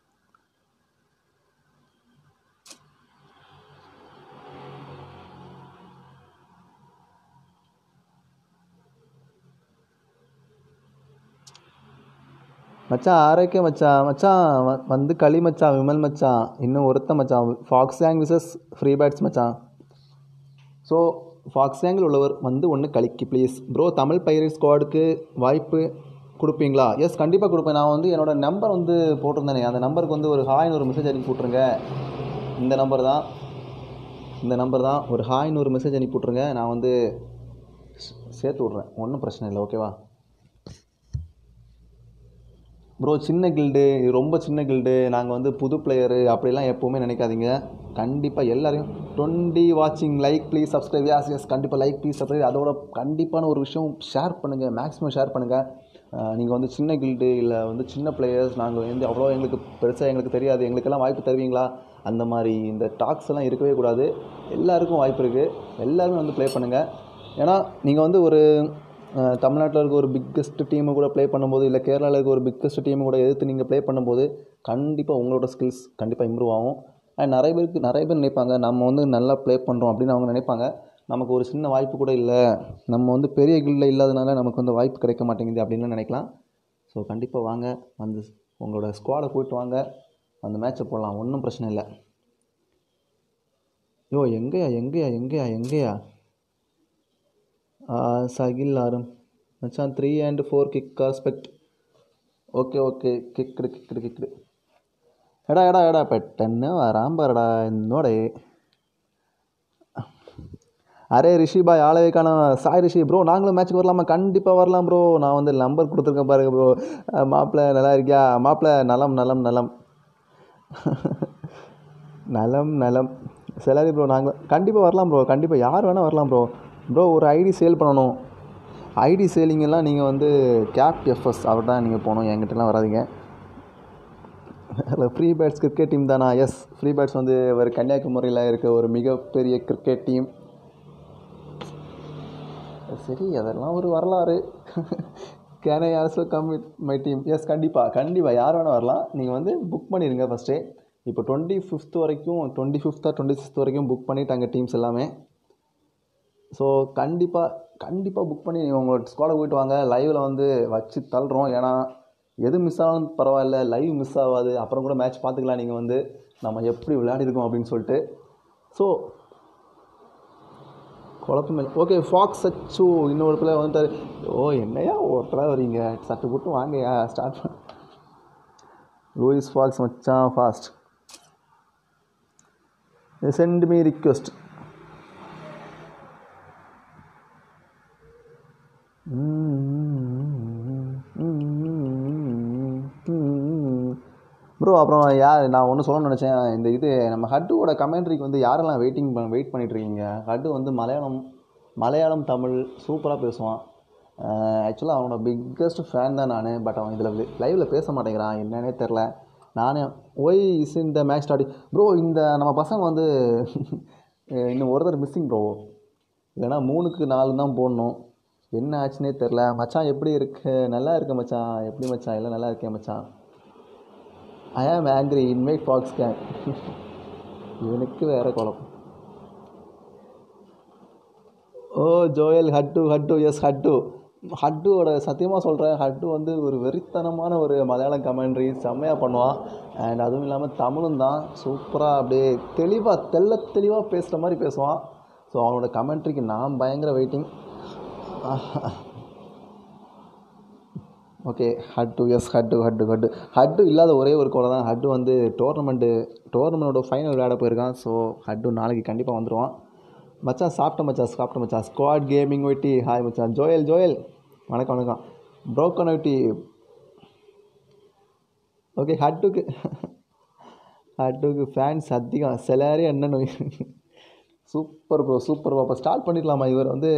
மச்சான் ஆரோக்கிய மச்சான் மச்சான் வ- வந்து களி மச்சான் விமல் மச்சான் இன்னும் ஒருத்த மச்சான் fox gang versus free bats மச்சான் ஸோ ஃபாக்ஸ் கேங்கில் உள்ளவர் வந்து ஒன்று கலிக்கு ப்ளீஸ் ப்ரோ தமிழ் பைரட் ஸ்குவாடுக்கு வாய்ப்பு கொடுப்பீங்களா எஸ் கண்டிப்பாக கொடுப்பேன் நான் வந்து என்னோட நம்பர் வந்து போட்டிருந்தேனே அந்த நம்பருக்கு வந்து ஒரு ஹாய்னு ஒரு மெசேஜ் அனுப்பி விட்ருங்க இந்த நம்பர் தான் இந்த நம்பர் தான் ஒரு ஹாய்னு ஒரு மெசேஜ் அனுப்பி விட்ருங்க நான் வந்து சே- சேர்த்து விட்றேன் ஒன்றும் பிரச்சனை இல்லை ஓகேவா ப்ரோ சின்ன கில்டு ரொம்ப சின்ன கில்டு நாங்கள் வந்து புது பிளேயரு அப்படிலாம் எப்போவுமே நினைக்காதீங்க கண்டிப்பாக எல்லாரையும் டுவெண்ட்டி வாட்சிங் லைக் ப்ளீஸ் சப்ஸ்கிரைப் யாஸ் எஸ் கண்டிப்பாக லைக் ப்ளீஸ் சப்ஸ்கிரைப் அதோட கண்டிப்பான ஒரு விஷயம் ஷேர் பண்ணுங்கள் மேக்ஸிமம் ஷேர் பண்ணுங்கள் நீங்கள் வந்து சின்ன கில்டு இல்லை வந்து சின்ன பிளேயர்ஸ் நாங்கள் வந்து அவ்வளோ எங்களுக்கு பெருசாக எங்களுக்கு தெரியாது எங்களுக்கெல்லாம் வாய்ப்பு தருவீங்களா அந்த மாதிரி இந்த டாக்ஸ் எல்லாம் இருக்கவே கூடாது எல்லாருக்கும் வாய்ப்பு இருக்குது எல்லாருமே வந்து ப்ளே பண்ணுங்கள் ஏன்னா நீங்கள் வந்து ஒரு தமிழ்நாட்டில் இருக்க ஒரு பிக்கஸ்ட் டீமை கூட ப்ளே பண்ணும்போது இல்லை கேரளாவில் இருக்க ஒரு பிக்கஸ்ட் டீமை கூட எதிர்த்து நீங்கள் ப்ளே பண்ணும்போது கண்டிப்பாக உங்களோட ஸ்கில்ஸ் கண்டிப்பாக இம்ப்ரூவ் ஆகும் அண்ட் நிறைய பேருக்கு நிறைய பேர் நினைப்பாங்க நம்ம வந்து நல்லா ப்ளே பண்ணுறோம் அப்படின்னு அவங்க நினைப்பாங்க நமக்கு ஒரு சின்ன வாய்ப்பு கூட இல்லை நம்ம வந்து பெரிய கில்டில் இல்லாதனால நமக்கு வந்து வாய்ப்பு கிடைக்க மாட்டேங்குது அப்படின்னு நினைக்கலாம் ஸோ கண்டிப்பாக வாங்க வந்து உங்களோட ஸ்குவாடை போயிட்டு வாங்க அந்த மேட்ச்சை போடலாம் ஒன்றும் பிரச்சனை இல்லை யோ எங்கேயா எங்கேயா எங்கேயா எங்கேயா സഹിൽ ആറും മച്ചാൻ three and four kick aspect okay okay കിക്കട് കിക്കട് കിക്കട് എടാ എടാ എടാ പെട്ടെന്ന് വരാൻ പറടാ എന്നോടെ அரே ரிஷி பாய் ஆளவே காணோம் சாய் ரிஷி ப்ரோ நாங்களும் மேட்ச்சுக்கு வரலாமா கண்டிப்பாக வரலாம் ப்ரோ நான் வந்து நம்பர் கொடுத்துருக்கேன் பாருங்க ப்ரோ மாப்பிள்ளை நல்லா இருக்கியா மாப்பிள்ளை நலம் நலம் நலம் நலம் நலம் சரி ப்ரோ நாங்கள் கண்டிப்பாக வரலாம் ப்ரோ கண்டிப்பாக யார் வேணால் வரலாம் ப்ரோ ப்ரோ ஒரு ஐடி சேல் பண்ணணும் ஐடி சேலிங்கெல்லாம் நீங்கள் வந்து கேப் எஃப்எஸ் அவர் தான் நீங்கள் போகணும் என்கிட்டலாம் வராதீங்க ஃப்ரீ பேட்ஸ் கிரிக்கெட் டீம் தானா எஸ் ஃப்ரீ பேட்ஸ் வந்து ஒரு கன்னியாகுமரியில் இருக்க ஒரு மிகப்பெரிய கிரிக்கெட் டீம் சரி அதெல்லாம் ஒரு வரலாறு can I also come with my team yes கண்டிப்பாக கண்டிப்பாக யார் வேணால் வரலாம் நீங்கள் வந்து புக் பண்ணிடுங்க ஃபஸ்ட்டே இப்போ டுவெண்ட்டி ஃபிஃப்த் வரைக்கும் டுவெண்ட்டி ஃபிஃப்த்தா டுவெண்ட்டி சிக்ஸ்த் வரைக்கும் புக் பண்ணிட்டாங்க டீம்ஸ் எல்லாமே ஸோ கண்டிப்பாக கண்டிப்பாக புக் பண்ணி உங்கள் ஸ்குவாடை போயிட்டு வாங்க லைவில் வந்து வச்சு தள்ளுறோம் ஏன்னா எது மிஸ் ஆனாலும் பரவாயில்ல லைவ் மிஸ் ஆகாது அப்புறம் கூட மேட்ச் பார்த்துக்கலாம் நீங்கள் வந்து நம்ம எப்படி விளையாடிருக்கோம் அப்படின்னு சொல்லிட்டு ஸோ குழப்பமே ஓகே ஃபாக்ஸ் அச்சு இன்னொரு பிள்ளை வந்துட்டார் ஓ என்னையா ஒருத்தராக வரீங்க சட்டு போட்டு வாங்கயா ஸ்டார்ட் பண்ண லூயிஸ் ஃபாக்ஸ் மச்சான் fast send me request bro அப்புறம் யார் நான் ஒன்று சொல்லணும்னு நினச்சேன் இந்த இது நம்ம ஹட்டுவோட கமெண்ட்ரிக்கு வந்து யாரெல்லாம் வெயிட்டிங் பண்ண வெயிட் பண்ணிகிட்ருக்கீங்க ஹட்டு வந்து மலையாளம் மலையாளம் தமிழ் சூப்பராக பேசுவான் ஆக்சுவலாக அவனோட பிக்கஸ்ட் ஃபேன் தான் நான் பட் அவன் இதில் லைவில் பேச மாட்டேங்கிறான் என்னன்னே தெரில நானே ஒய் இஸ் இந்த மேட்ச் ஸ்டார்டிங் ப்ரோ இந்த நம்ம பசங்க வந்து இன்னும் ஒருத்தர் மிஸ்ஸிங் ப்ரோ இல்லைன்னா மூணுக்கு நாலு தான் போடணும் என்ன ஆச்சுன்னே தெரில மச்சான் எப்படி இருக்கு நல்லா இருக்கு மச்சான் எப்படி மச்சான் எல்லாம் நல்லா இருக்கேன் மச்சான் ஐ ஆம் ஆங்க்ரி இன்வைட் ஃபாக்ஸ் கேங் இவனுக்கு வேற குழப்பம் ஓ ஜோயல் ஹட்டு ஹட்டு எஸ் ஹட்டு ஹட்டுவோட சத்தியமாக சொல்கிறேன் ஹட்டு வந்து ஒரு வெறித்தனமான ஒரு மலையாளம் கமெண்ட்ரி செம்மையாக பண்ணுவான் அண்ட் அதுவும் இல்லாமல் தமிழும் தான் சூப்பராக அப்படியே தெளிவாக தெள்ள தெளிவாக பேசுகிற மாதிரி பேசுவான் ஸோ அவனோட கமெண்ட்ரிக்கு நான் பயங்கர வெயிட்டிங் ஓகே ஹட்டு எஸ் ஹட்டு ஹட்டு ஹட்டு ஹட்டு இல்லாத ஒரே ஒரு கோலை தான் ஹட்டு வந்து டோர்னமெண்ட்டு டோர்னமெண்ட்டோட ஃபைனல் விளையாட போயிருக்கான் ஸோ ஹட்டு நாளைக்கு கண்டிப்பாக வந்துடுவான் மச்சான் சாப்பிட்ட மச்சான் சாப்பிட்ட மச்சான் ஸ்குவாட் கேமிங் ஒட்டி ஹாய் மச்சான் ஜோயல் ஜோயல் வணக்கம் வணக்கம் ப்ரோக்கன் ஒட்டி ஓகே ஹட்டுக்கு ஹட்டுக்கு ஃபேன்ஸ் அதிகம் சிலரே என்ன நோய் சூப்பர் ப்ரோ சூப்பர் ப்ரோ அப்போ ஸ்டார்ட் பண்ணிடலாமா இவர் வந்து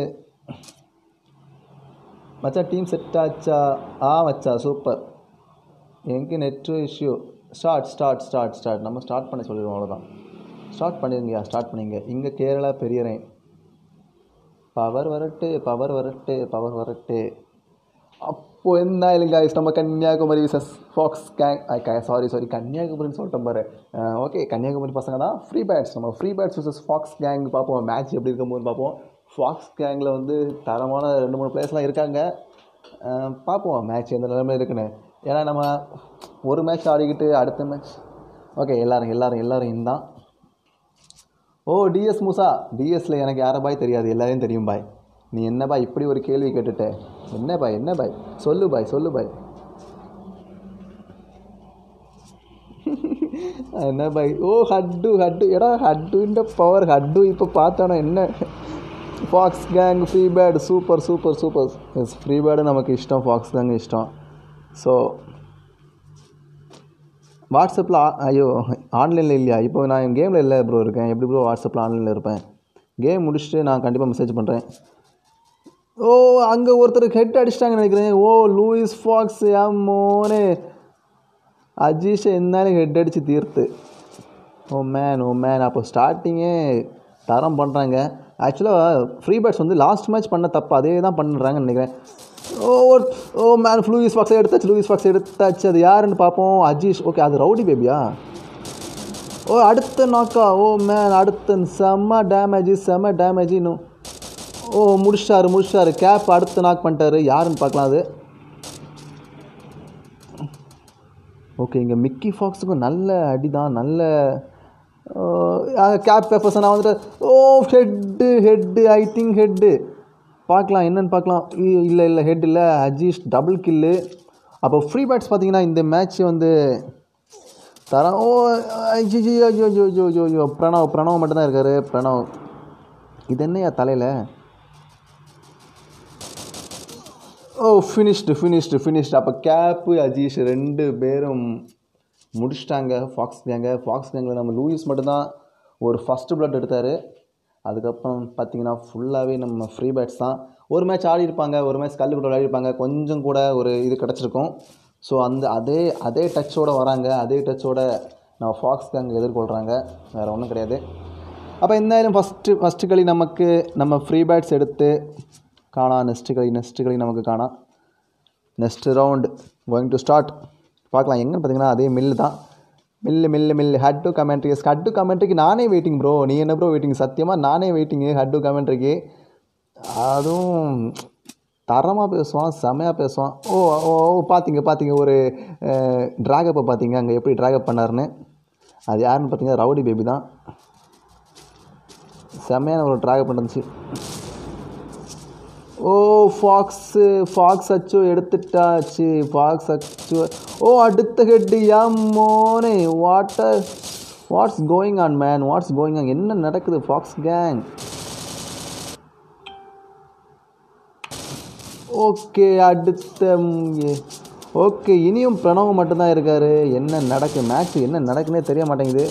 மச்சான் டீம் செட் ஆச்சா ஆ மச்சா சூப்பர் எங்கே net issue start start start start நம்ம ஸ்டார்ட் பண்ண சொல்லிடுவோம் அவ்வளோதான் ஸ்டார்ட் பண்ணிருங்கயா ஸ்டார்ட் பண்ணிங்க இங்கே கேரளா பெரிய ரெயின் பவர் வரட்டு பவர் வரட்டு பவர் வரட்டு அப்போ എന്തായാലും ഗായ്സ് நம்ம Kanyakumari vicious fox gang sorry sorry கன்னியாகுமரின்னு சொல்லிட்டோம் பாரு ஓகே கன்னியாகுமரி பசங்க தான் ஃப்ரீ பேட்ஸ் நம்ம free bats vicious fox gang பார்ப்போம் மேட்ச் எப்படி இருக்கும்போது பார்ப்போம் ஃபாக்ஸ் கேங்கில் வந்து தரமான ரெண்டு மூணு பிளேயர்ஸ்லாம் இருக்காங்க அஹ் பார்ப்போம் மேட்ச் எந்த நிலைமையில் இருக்குன்னு ஏன்னா நம்ம ஒரு மேட்ச் ஆடிக்கிட்டு அடுத்த மேட்ச் ஓகே எல்லாரும் எல்லாரும் எல்லாரும் இந்தான் ஓ டிஎஸ் மூசா டிஎஸ்ல எனக்கு யாரை பாய் தெரியாது எல்லாரையும் தெரியும் பாய் நீ என்ன பாய் இப்படி ஒரு கேள்வி கேட்டுட்ட என்ன பாய் என்ன பாய் சொல்லு பாய் சொல்லு பாய் என்ன பாய் ஓ ஹட்டு ஹட்டு எடா ஹட்டுன்ற பவர் ஹட்டு இப்போ பார்த்தானோ என்ன fox gang free bird super super super yes free bird நமக்கு இஷ்டம் ஃபாக்ஸ் கேங் இஷ்டம் ஸோ வாட்ஸ்அப்பில் ஐயோ ஆன்லைனில் இல்லையா இப்போ நான் கேமில் இல்லை ப்ரோ இருக்கேன் எப்படி ப்ரோ வாட்ஸ்அப்பில் ஆன்லைனில் இருப்பேன் கேம் முடிச்சுட்டு நான் கண்டிப்பாக மெசேஜ் பண்ணுறேன் ஓ அங்கே ஒருத்தர் ஹெட் அடிச்சிட்டாங்கன்னு நினைக்கிறேன் ஓ லூயிஸ் ஃபாக்ஸ் என் மோனே அஜீஷை എന്നാലും ஹெட் அடித்து தீர்த்து ஓ மேன் ஓ மேன் அப்போ ஸ்டார்டிங்கே தரம் பண்ணுறாங்க ஆக்சுவலாக ஃப்ரீ பேட்ஸ் வந்து லாஸ்ட் மேட்ச் பண்ண தப்பு அதே தான் பண்ணுறாங்கன்னு நினைக்கிறேன் ஓ ஒரு- ஓ மேன் லூயிஸ் ஃபாக்ஸை எடுத்தாச்சு லூயிஸ் ஃபாக்ஸ் எடுத்தாச்சு அது யாருன்னு பார்ப்போம் அஜீஷ் ஓகே அது ரவுடி பேபியா ஓ அடுத்த நாக்கா ஓ மேன் அடுத்த செம்ம டேமேஜ் செம்ம டேமேஜ் இன்னும் ஓ முடிச்சிட்டாரு முடிச்சிட்டாரு கேப் அடுத்து நாக் பண்ணிட்டாரு யாருன்னு பார்க்கலாம் அது ஓகே இங்கே மிக்கி ஃபாக்ஸுக்கும் நல்ல அடி தான் நல்ல கேப் பேப்பர்ஸ் நான் வந்துட்டு ஓ head head I think head பார்க்கலாம் என்னன்னு பார்க்கலாம் இல்லை இல்லை ஹெட் இல்லை அஜீஷ் டபுள் கில்லு அப்போ ஃப்ரீ பேட்ஸ் பார்த்தீங்கன்னா இந்த மேட்ச் வந்து தரம் ஓ ஐயோ ஐயோ ஐயோ ஐயோ ஐயோ ஐயோ பிரணவ் பிரணவ் மட்டும்தான் இருக்காரு பிரணவ் இது என்னையா தலையில் ஓ ஃபினிஷ்டு ஃபினிஷ்டு ஃபினிஷ்டு அப்போ கேப்பு அஜீஷ் ரெண்டு பேரும் முடிச்சிட்டாங்க ஃபாக்ஸ் கேங்க ஃபாக்ஸ் கேங்கில் நம்ம லூயிஸ் மட்டும்தான் ஒரு ஃபஸ்ட்டு பிளட் எடுத்தார் அதுக்கப்புறம் பார்த்தீங்கன்னா ஃபுல்லாகவே நம்ம ஃப்ரீ பேட்ஸ் தான் ஒரு மேட்ச் ஆடி இருப்பாங்க ஒரு மேட்ச் கல்லு கூட விளையாடிருப்பாங்க கொஞ்சம் கூட ஒரு இது கிடச்சிருக்கும் ஸோ அந்த அதே அதே டச்சோட வராங்க அதே டச்சோட நம்ம ஃபாக்ஸ் கேங் எதிர்கொள்கிறாங்க வேறு ஒன்றும் கிடையாது அப்போ എന്തായാലും ஃபஸ்ட்டு ஃபஸ்ட்டு களி நமக்கு நம்ம ஃப்ரீ பேட்ஸ் எடுத்து കാണാം நெக்ஸ்ட் களி நெக்ஸ்ட் களி நமக்கு കാണാം next round going to start பார்க்கலாம் எங்கன்னு பார்த்தீங்கன்னா அதே மில்லு தான் மில்லு மில்லு மில்லு ஹட் டு கமெண்ட்ரி ஹட் டு கமெண்ட்ரிக்கு நானே வெயிட்டிங் ப்ரோ நீ என்ன ப்ரோ வெயிட்டிங் சத்தியமாக நானே வெயிட்டிங்கு ஹட் டு கமெண்ட்ரிக்கு அதுவும் தரமாக பேசுவான் செமையாக பேசுவான் ஓ ஓ ஓ பார்த்தீங்க பார்த்தீங்க ஒரு ட்ராகப்பை பார்த்தீங்க அங்கே எப்படி ட்ராகப் பண்ணாருன்னு அது யாருன்னு பார்த்தீங்கன்னா ரவுடி பேபி தான் செம்மையான ஒரு ட்ராகப் இருந்துச்சு ஓ ஃபாக்ஸு ஃபாக்ஸ் அச்சோ எடுத்துட்டாச்சு ஃபாக்ஸ் அச்சோ ஓ அடுத்த ஹெட்டு மோனே water what's going on man what's going on என்ன நடக்குது ஃபாக்ஸ் கேங் ஓகே அடுத்த ஓகே இனியும் பிரணவ் மட்டும்தான் இருக்காரு என்ன நடக்கு மேட்ச் என்ன நடக்குன்னே தெரிய மாட்டேங்குது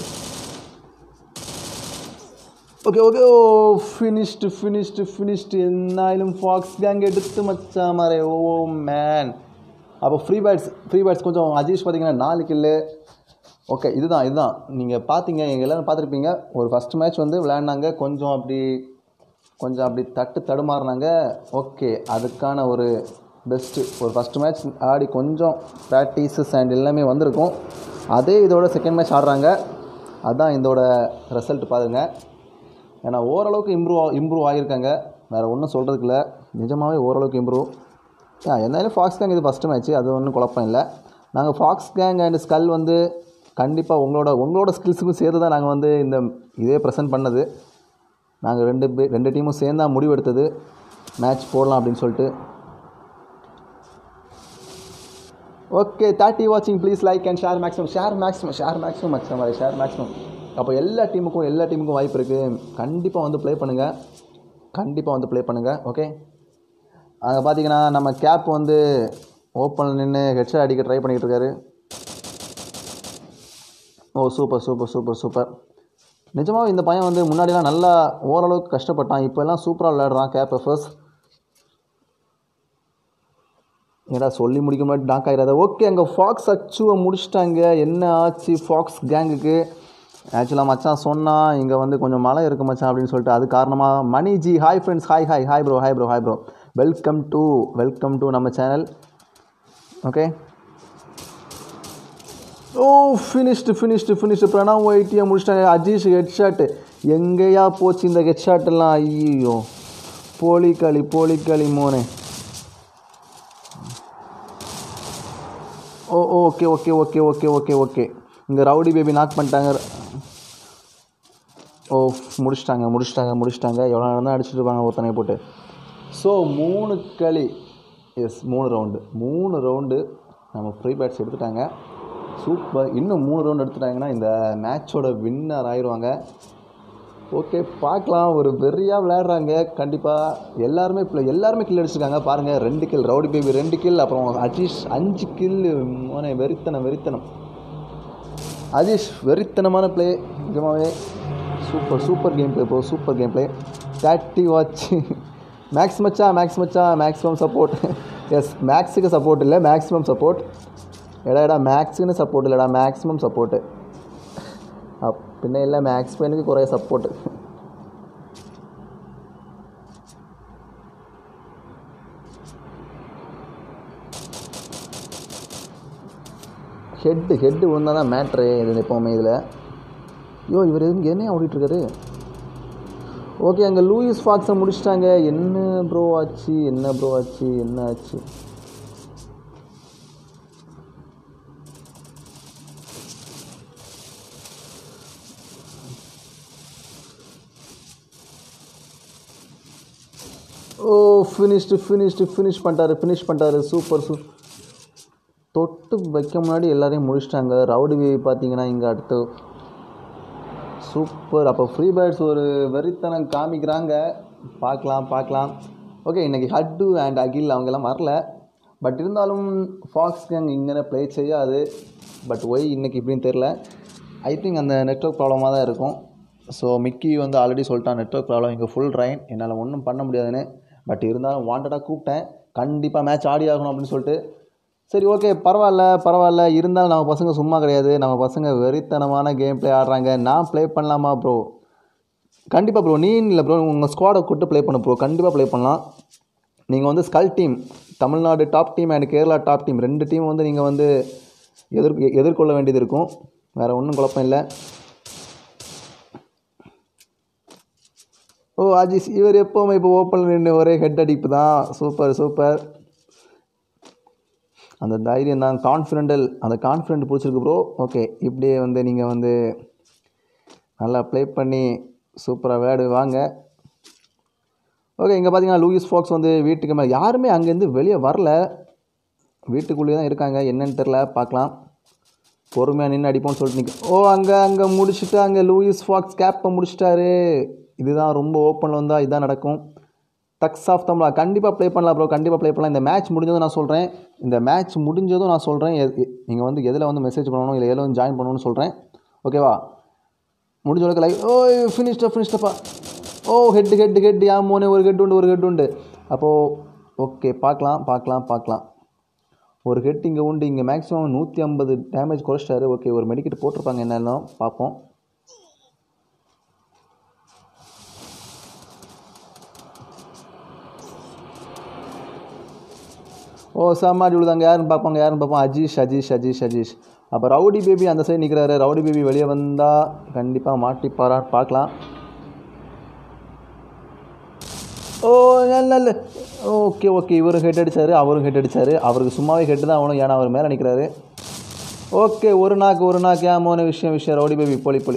ஓகே ஓகே ஓ ஃபினிஷ்டு ஃபினிஷ்டு ஃபினிஷ்டு എന്നായാലും ஃபாக்ஸ் கேங் எடுத்து மச்சா மாரே ஓ மேன் அப்போ ஃப்ரீ பேட்ஸ் ஃப்ரீ பேட்ஸ் கொஞ்சம் அஜீஷ் பார்த்தீங்கன்னா நாலு கில்லு ஓகே இதுதான் இதுதான் நீங்கள் பார்த்தீங்க எங்கள் எல்லோரும் பார்த்துருப்பீங்க ஒரு ஃபஸ்ட் மேட்ச் வந்து விளையாடினாங்க கொஞ்சம் அப்படி கொஞ்சம் அப்படி தட்டு தடுமாறினாங்க ஓகே அதுக்கான ஒரு பெஸ்ட்டு ஒரு ஃபஸ்ட் மேட்ச் ஆடி கொஞ்சம் ப்ராக்டிஸஸ் அண்ட் எல்லாமே வந்திருக்கும் அதே இதோட செகண்ட் மேட்ச் ஆடுறாங்க அதுதான் இதோட ரிசல்ட் பாருங்கள் ஏன்னா ஓரளவுக்கு இம்ப்ரூவ் இம்ப்ரூவ் ஆகியிருக்காங்க வேறு ஒன்றும் சொல்கிறதுக்கு இல்லை நிஜமாகவே ஓரளவுக்கு இம்ப்ரூவ் ஆ என்னாலும் ஃபாக்ஸ் கேங் இது ஃபஸ்ட்டு மேட்ச்சு அது ஒன்றும் குழப்பம் இல்லை நாங்கள் ஃபாக்ஸ் கேங் அண்ட் ஸ்கல் வந்து கண்டிப்பாக உங்களோட உங்களோட ஸ்கில்ஸுக்கும் சேர்த்து தான் நாங்கள் வந்து இந்த இதே ப்ரெசென்ட் பண்ணது நாங்கள் ரெண்டு பேர் ரெண்டு டீமும் சேர்ந்தா முடிவெடுத்தது மேட்ச் போடலாம் அப்படின்னு சொல்லிட்டு ஓகே தேர்ட்டி வாட்சிங் please like and share maximum share maximum share maximum maximum share maximum அப்போ எல்லா டீமுக்கும் எல்லா டீமுக்கும் வாய்ப்பு இருக்குது கண்டிப்பாக வந்து ப்ளே பண்ணுங்கள் கண்டிப்பாக வந்து ப்ளே பண்ணுங்கள் ஓகே அங்கே பார்த்தீங்கன்னா நம்ம கேப் வந்து ஓப்பனில் நின்று ஹெட்ஷாட் அடிக்க ட்ரை பண்ணிகிட்டு இருக்காரு ஓ சூப்பர் சூப்பர் சூப்பர் சூப்பர் நிஜமாவே இந்த பையன் வந்து முன்னாடிலாம் நல்லா ஓரளவுக்கு கஷ்டப்பட்டான் இப்போ எல்லாம் சூப்பராக விளையாடுறான் கேப் எஃப்எஸ் ஏடா சொல்லி முடிக்க முன்னாடி டாக் ஆகிறாத ஓகே அங்கே ஃபாக்ஸ் அச்சுவை முடிச்சிட்டாங்க என்ன ஆச்சு ஃபாக்ஸ் கேங்குக்கு ஆக்சுவலாக மச்சான் சொன்னால் இங்கே வந்து கொஞ்சம் மழை இருக்கு மச்சான் அப்படின்னு சொல்லிட்டு அது காரணமாக Mani ji hi friends hi hi hi bro hi bro hi bro welcome to welcome to நம்ம சேனல் ஓகே ஓ ஃபினிஷ்டு ஃபினிஷ்டு ஃபினிஷ்டு பிரணவ் ஒயிட்டியை முடிச்சிட்டாங்க அஜீஷ் ஹெட்ஷாட்டு எங்கேயா போச்சு இந்த ஹெட்ஷாட்டெல்லாம் ஐயோ போலிக்களி போலிக்களி மோனே ஓ okay okay okay okay okay okay இங்கே ரவுடி பேபி நாக் பண்ணிட்டாங்க ஓ முடிச்சிட்டாங்க முடிச்சிட்டாங்க முடிச்சிட்டாங்க எவ்வளோ நேரம் தான் அடிச்சுட்டு இருப்பாங்க ஒருத்தனை போட்டு ஸோ மூணு களி எஸ் மூணு ரவுண்டு மூணு ரவுண்டு நம்ம ஃப்ரீ பேட்ஸ் எடுத்துட்டாங்க சூப்பர் இன்னும் மூணு ரவுண்ட் எடுத்துட்டாங்கன்னா இந்த மேட்சோட வின்னர் ஆயிடுவாங்க ஓகே பார்க்கலாம் ஒரு வெறியாக விளையாடுறாங்க கண்டிப்பாக எல்லாருமே இப்போ எல்லாருமே கில் அடிச்சிருக்காங்க பாருங்கள் ரெண்டு கில் ரவுடி பேபி ரெண்டு கில் அப்புறம் அஜீஷ் அஞ்சு கில் மோனே வெறித்தனம் வெறித்தனம் அஜீஷ் வெறித்தனமான ப்ளே நிஜமாவே super super game play bro super game play thirty watch Max மச்சா மேக்ஸ் மச்சா மேக்ஸிமம் சப்போர்ட் எஸ் மேக்ஸுக்கு சப்போர்ட் இல்லை மேக்ஸிமம் சப்போர்ட் எடா எடா மேக்ஸுன்னு சப்போர்ட் இல்லைடா மேக்ஸிமம் சப்போர்ட்டு அப் പിന്നെ എല്ലാ മാക്സ് പെയിനൊക്കെ കുറേ സപ്പോർട്ട് ஹெட்டு ஹெட்டு விழுந்தால் தான் மேட்ரு இது எப்போவுமே இதில் ஐயோ இவர் எதுவும் என்ன ஓடிட்டுருக்காரு ஓகே அங்கே லூயிஸ் ஃபாக்ஸை முடிச்சிட்டாங்க என்ன ப்ரோ ஆச்சு என்ன ப்ரோ ஆச்சு என்ன ஆச்சு ஓ ஃபினிஷ்டு ஃபினிஷ்டு ஃபினிஷ் பண்ணிட்டாரு ஃபினிஷ் பண்ணிட்டாரு சூப்பர் சூ தொட்டு வைக்க முன்னாடி எல்லாரையும் முடிச்சிட்டாங்க ரவுடி பேபி பார்த்தீங்கன்னா இங்கே அடுத்து சூப்பர் அப்போ ஃப்ரீ பேட்ஸ் ஒரு வெறித்தனம் காமிக்கிறாங்க பார்க்கலாம் பார்க்கலாம் ஓகே இன்றைக்கி ஹட்டு அண்ட் அகில் அவங்கெல்லாம் வரல பட் இருந்தாலும் ஃபாக்ஸ் கேங் இங்கே ப்ளே செய்யாது பட் ஒய் இன்றைக்கி இப்படின்னு தெரில ஐ திங்க் அந்த நெட்ஒர்க் ப்ராப்ளமாக தான் இருக்கும் ஸோ மிக்கி வந்து ஆல்ரெடி சொல்லிட்டான் நெட்ஒர்க் ப்ராப்ளம் இங்கே ஃபுல் ட்ரைன் என்னால் ஒன்றும் பண்ண முடியாதுன்னு பட் இருந்தாலும் வாண்டடாக கூப்பிட்டேன் கண்டிப்பாக மேட்ச் ஆடி ஆகணும் அப்படின்னு சொல்லிட்டு சரி ஓகே பரவாயில்ல பரவாயில்ல இருந்தாலும் நம்ம பசங்க சும்மா கிடையாது நம்ம பசங்க வெறித்தனமான கேம் ப்ளே ஆடுறாங்க நான் ப்ளே பண்ணலாமா ப்ரோ கண்டிப்பாக ப்ரோ நீ இல்லை ப்ரோ உங்கள் ஸ்குவாடை கூப்பிட்டு ப்ளே பண்ண ப்ரோ கண்டிப்பாக ப்ளே பண்ணலாம் நீங்கள் வந்து skull team Tamil Nadu top team and Kerala top team ரெண்டு டீம் வந்து நீங்கள் வந்து எதிர் எதிர்கொள்ள வேண்டியது இருக்கும் வேறு ஒன்றும் குழப்பம் இல்லை ஓ அஜிஸ் இவர் எப்போவுமே இப்போ ஓப்பனில் நின்று ஒரே ஹெட் அடிப்பு தான் சூப்பர் சூப்பர் அந்த தைரியம் தான் கான்ஃபிடென்டல் அந்த கான்ஃபிடென்ட் பிடிச்சிருக்கு ப்ரோ ஓகே இப்படியே வந்து நீங்கள் வந்து நல்லா ப்ளே பண்ணி சூப்பராக விளையாடு வாங்க ஓகே இங்கே பார்த்தீங்கன்னா லூயிஸ் ஃபாக்ஸ் வந்து வீட்டுக்கு மேலே யாருமே அங்கேருந்து வெளியே வரல வீட்டுக்குள்ளேயே தான் இருக்காங்க என்னன்னு தெரில பார்க்கலாம் பொறுமையாக நின்று அடிப்போம்னு சொல்லிட்டு நிற்க ஓ அங்கே அங்கே முடிச்சுட்டு அங்கே லூயிஸ் ஃபாக்ஸ் கேப்பை முடிச்சிட்டாரு இதுதான் ரொம்ப ஓப்பனில் வந்தால் இதுதான் நடக்கும் டக்ஸ் ஆஃப் தம்லா கண்டிப்பாக ப்ளே பண்ணலாம் ப்ரோ கண்டிப்பாக ப்ளே பண்ணலாம் இந்த மேட்ச் முடிஞ்சதும் நான் சொல்கிறேன் இந்த மேட்ச் முடிஞ்சதும் நான் சொல்கிறேன் நீங்கள் வந்து எதில் வந்து மெசேஜ் பண்ணணும் இல்லை எதில் வந்து ஜாயின் பண்ணணும்னு சொல்கிறேன் ஓகேவா முடிஞ்ச அளவுக்கு லைக் ஓ ஃபினிஷ்டா ஃபினிஷ்டப்பா ஓ ஹெட் ஹெட் ஹெட் யா மோனே ஒரு ஹெட் உண்டு ஒரு ஹெட் உண்டு அப்போது ஓகே பார்க்கலாம் பார்க்கலாம் பார்க்கலாம் ஒரு ஹெட் இங்கே உண்டு இங்கே மேக்ஸிமம் நூற்றி ஐம்பது டேமேஜ் குறைச்சிட்டாரு ஓகே ஒரு மெடிக்கெட் போட்டிருப்பாங்க என்னென்ன பார்ப்போம் ஓ சாமாடி விழுதாங்க யாருன்னு பார்ப்பாங்க யாருன்னு பார்ப்போம் அஜீஷ் அஜீஷ் அஜீஷ் அஜீஷ் அப்போ ரவுடி பேபி அந்த சைடு நிற்கிறாரு ரவுடி பேபி வெளியே வந்தால் கண்டிப்பாக மாட்டிப்பாரா பார்க்கலாம் ஓ நல்ல நல்ல ஓகே ஓகே இவரும் ஹெட் அடிச்சாரு அவரும் ஹெட் அடிச்சாரு அவருக்கு சும்மாவே ஹெட் தான் ஆகணும் ஏன்னா அவர் மேலே நிற்கிறாரு ஓகே ஒரு நாக்கு ஒரு நாக்கு ஏமோன விஷயம் விஷயம் ரவுடி பேபி பொலி பொலி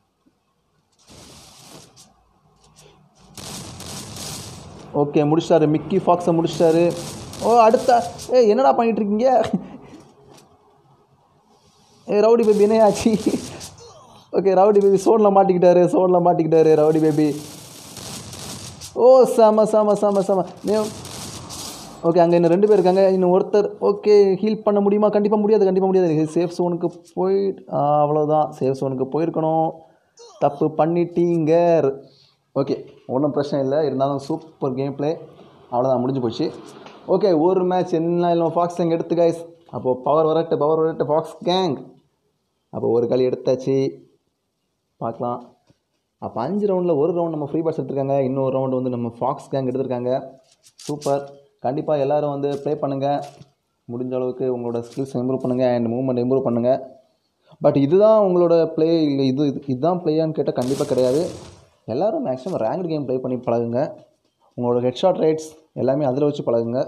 ஓகே முடிச்சிட்டாரு மிக்கி ஃபாக்ஸை முடிச்சிட்டாரு ஓ அடுத்த ஏ என்னடா பண்ணிட்டு இருக்கீங்க ஏ ரவுடி பேபி என்ன ஆச்சு ஓகே ரவுடி பேபி சோனில் மாட்டிக்கிட்டாரு சோனில் மாட்டிக்கிட்டாரு ரவுடி பேபி ஓ செம செம செம செம ஓகே அங்கே இன்னும் ரெண்டு பேர் இருக்காங்க இன்னும் ஒருத்தர் ஓகே ஹீல் பண்ண முடியுமா கண்டிப்பாக முடியாது கண்டிப்பாக முடியாது சேஃப் ஜோனுக்கு போய் அவ்வளோதான் சேஃப் ஜோனுக்கு போயிருக்கணும் தப்பு பண்ணிட்டீங்க ஓகே ஒன்றும் பிரச்சனை இல்லை இருந்தாலும் சூப்பர் கேம் ப்ளே அவ்வளோதான் முடிஞ்சு போச்சு ஓகே ஒரு மேட்ச் என்ன இல்லை ஃபாக்ஸ் கேங் எடுத்து கைஸ் அப்போது பவர் வரட்டு பவர் வரட்டு ஃபாக்ஸ் கேங் அப்போ ஒரு களி எடுத்தாச்சு பார்க்கலாம் அப்போ அஞ்சு ரவுண்டில் ஒரு ரவுண்ட் நம்ம ஃப்ரீ பாஸ் எடுத்திருக்காங்க இன்னொரு ரவுண்டு வந்து நம்ம ஃபாக்ஸ் கேங் எடுத்திருக்காங்க சூப்பர் கண்டிப்பாக எல்லோரும் வந்து ப்ளே பண்ணுங்கள் முடிஞ்ச அளவுக்கு உங்களோட ஸ்கில்ஸ் இம்ப்ரூவ் பண்ணுங்கள் அண்ட் மூவ்மெண்ட் இம்ப்ரூவ் பண்ணுங்கள் பட் இதுதான் உங்களோட ப்ளே இல்லை இது இது இதுதான் ப்ளேயான்னு கேட்டால் கண்டிப்பாக கிடையாது எல்லோரும் மேக்ஸிமம் ரேங்க் கேம் ப்ளே பண்ணி பழகுங்க உங்களோட ஹெட்ஷாட் ரைட்ஸ் எல்லாமே அதில் வச்சு பழகுங்க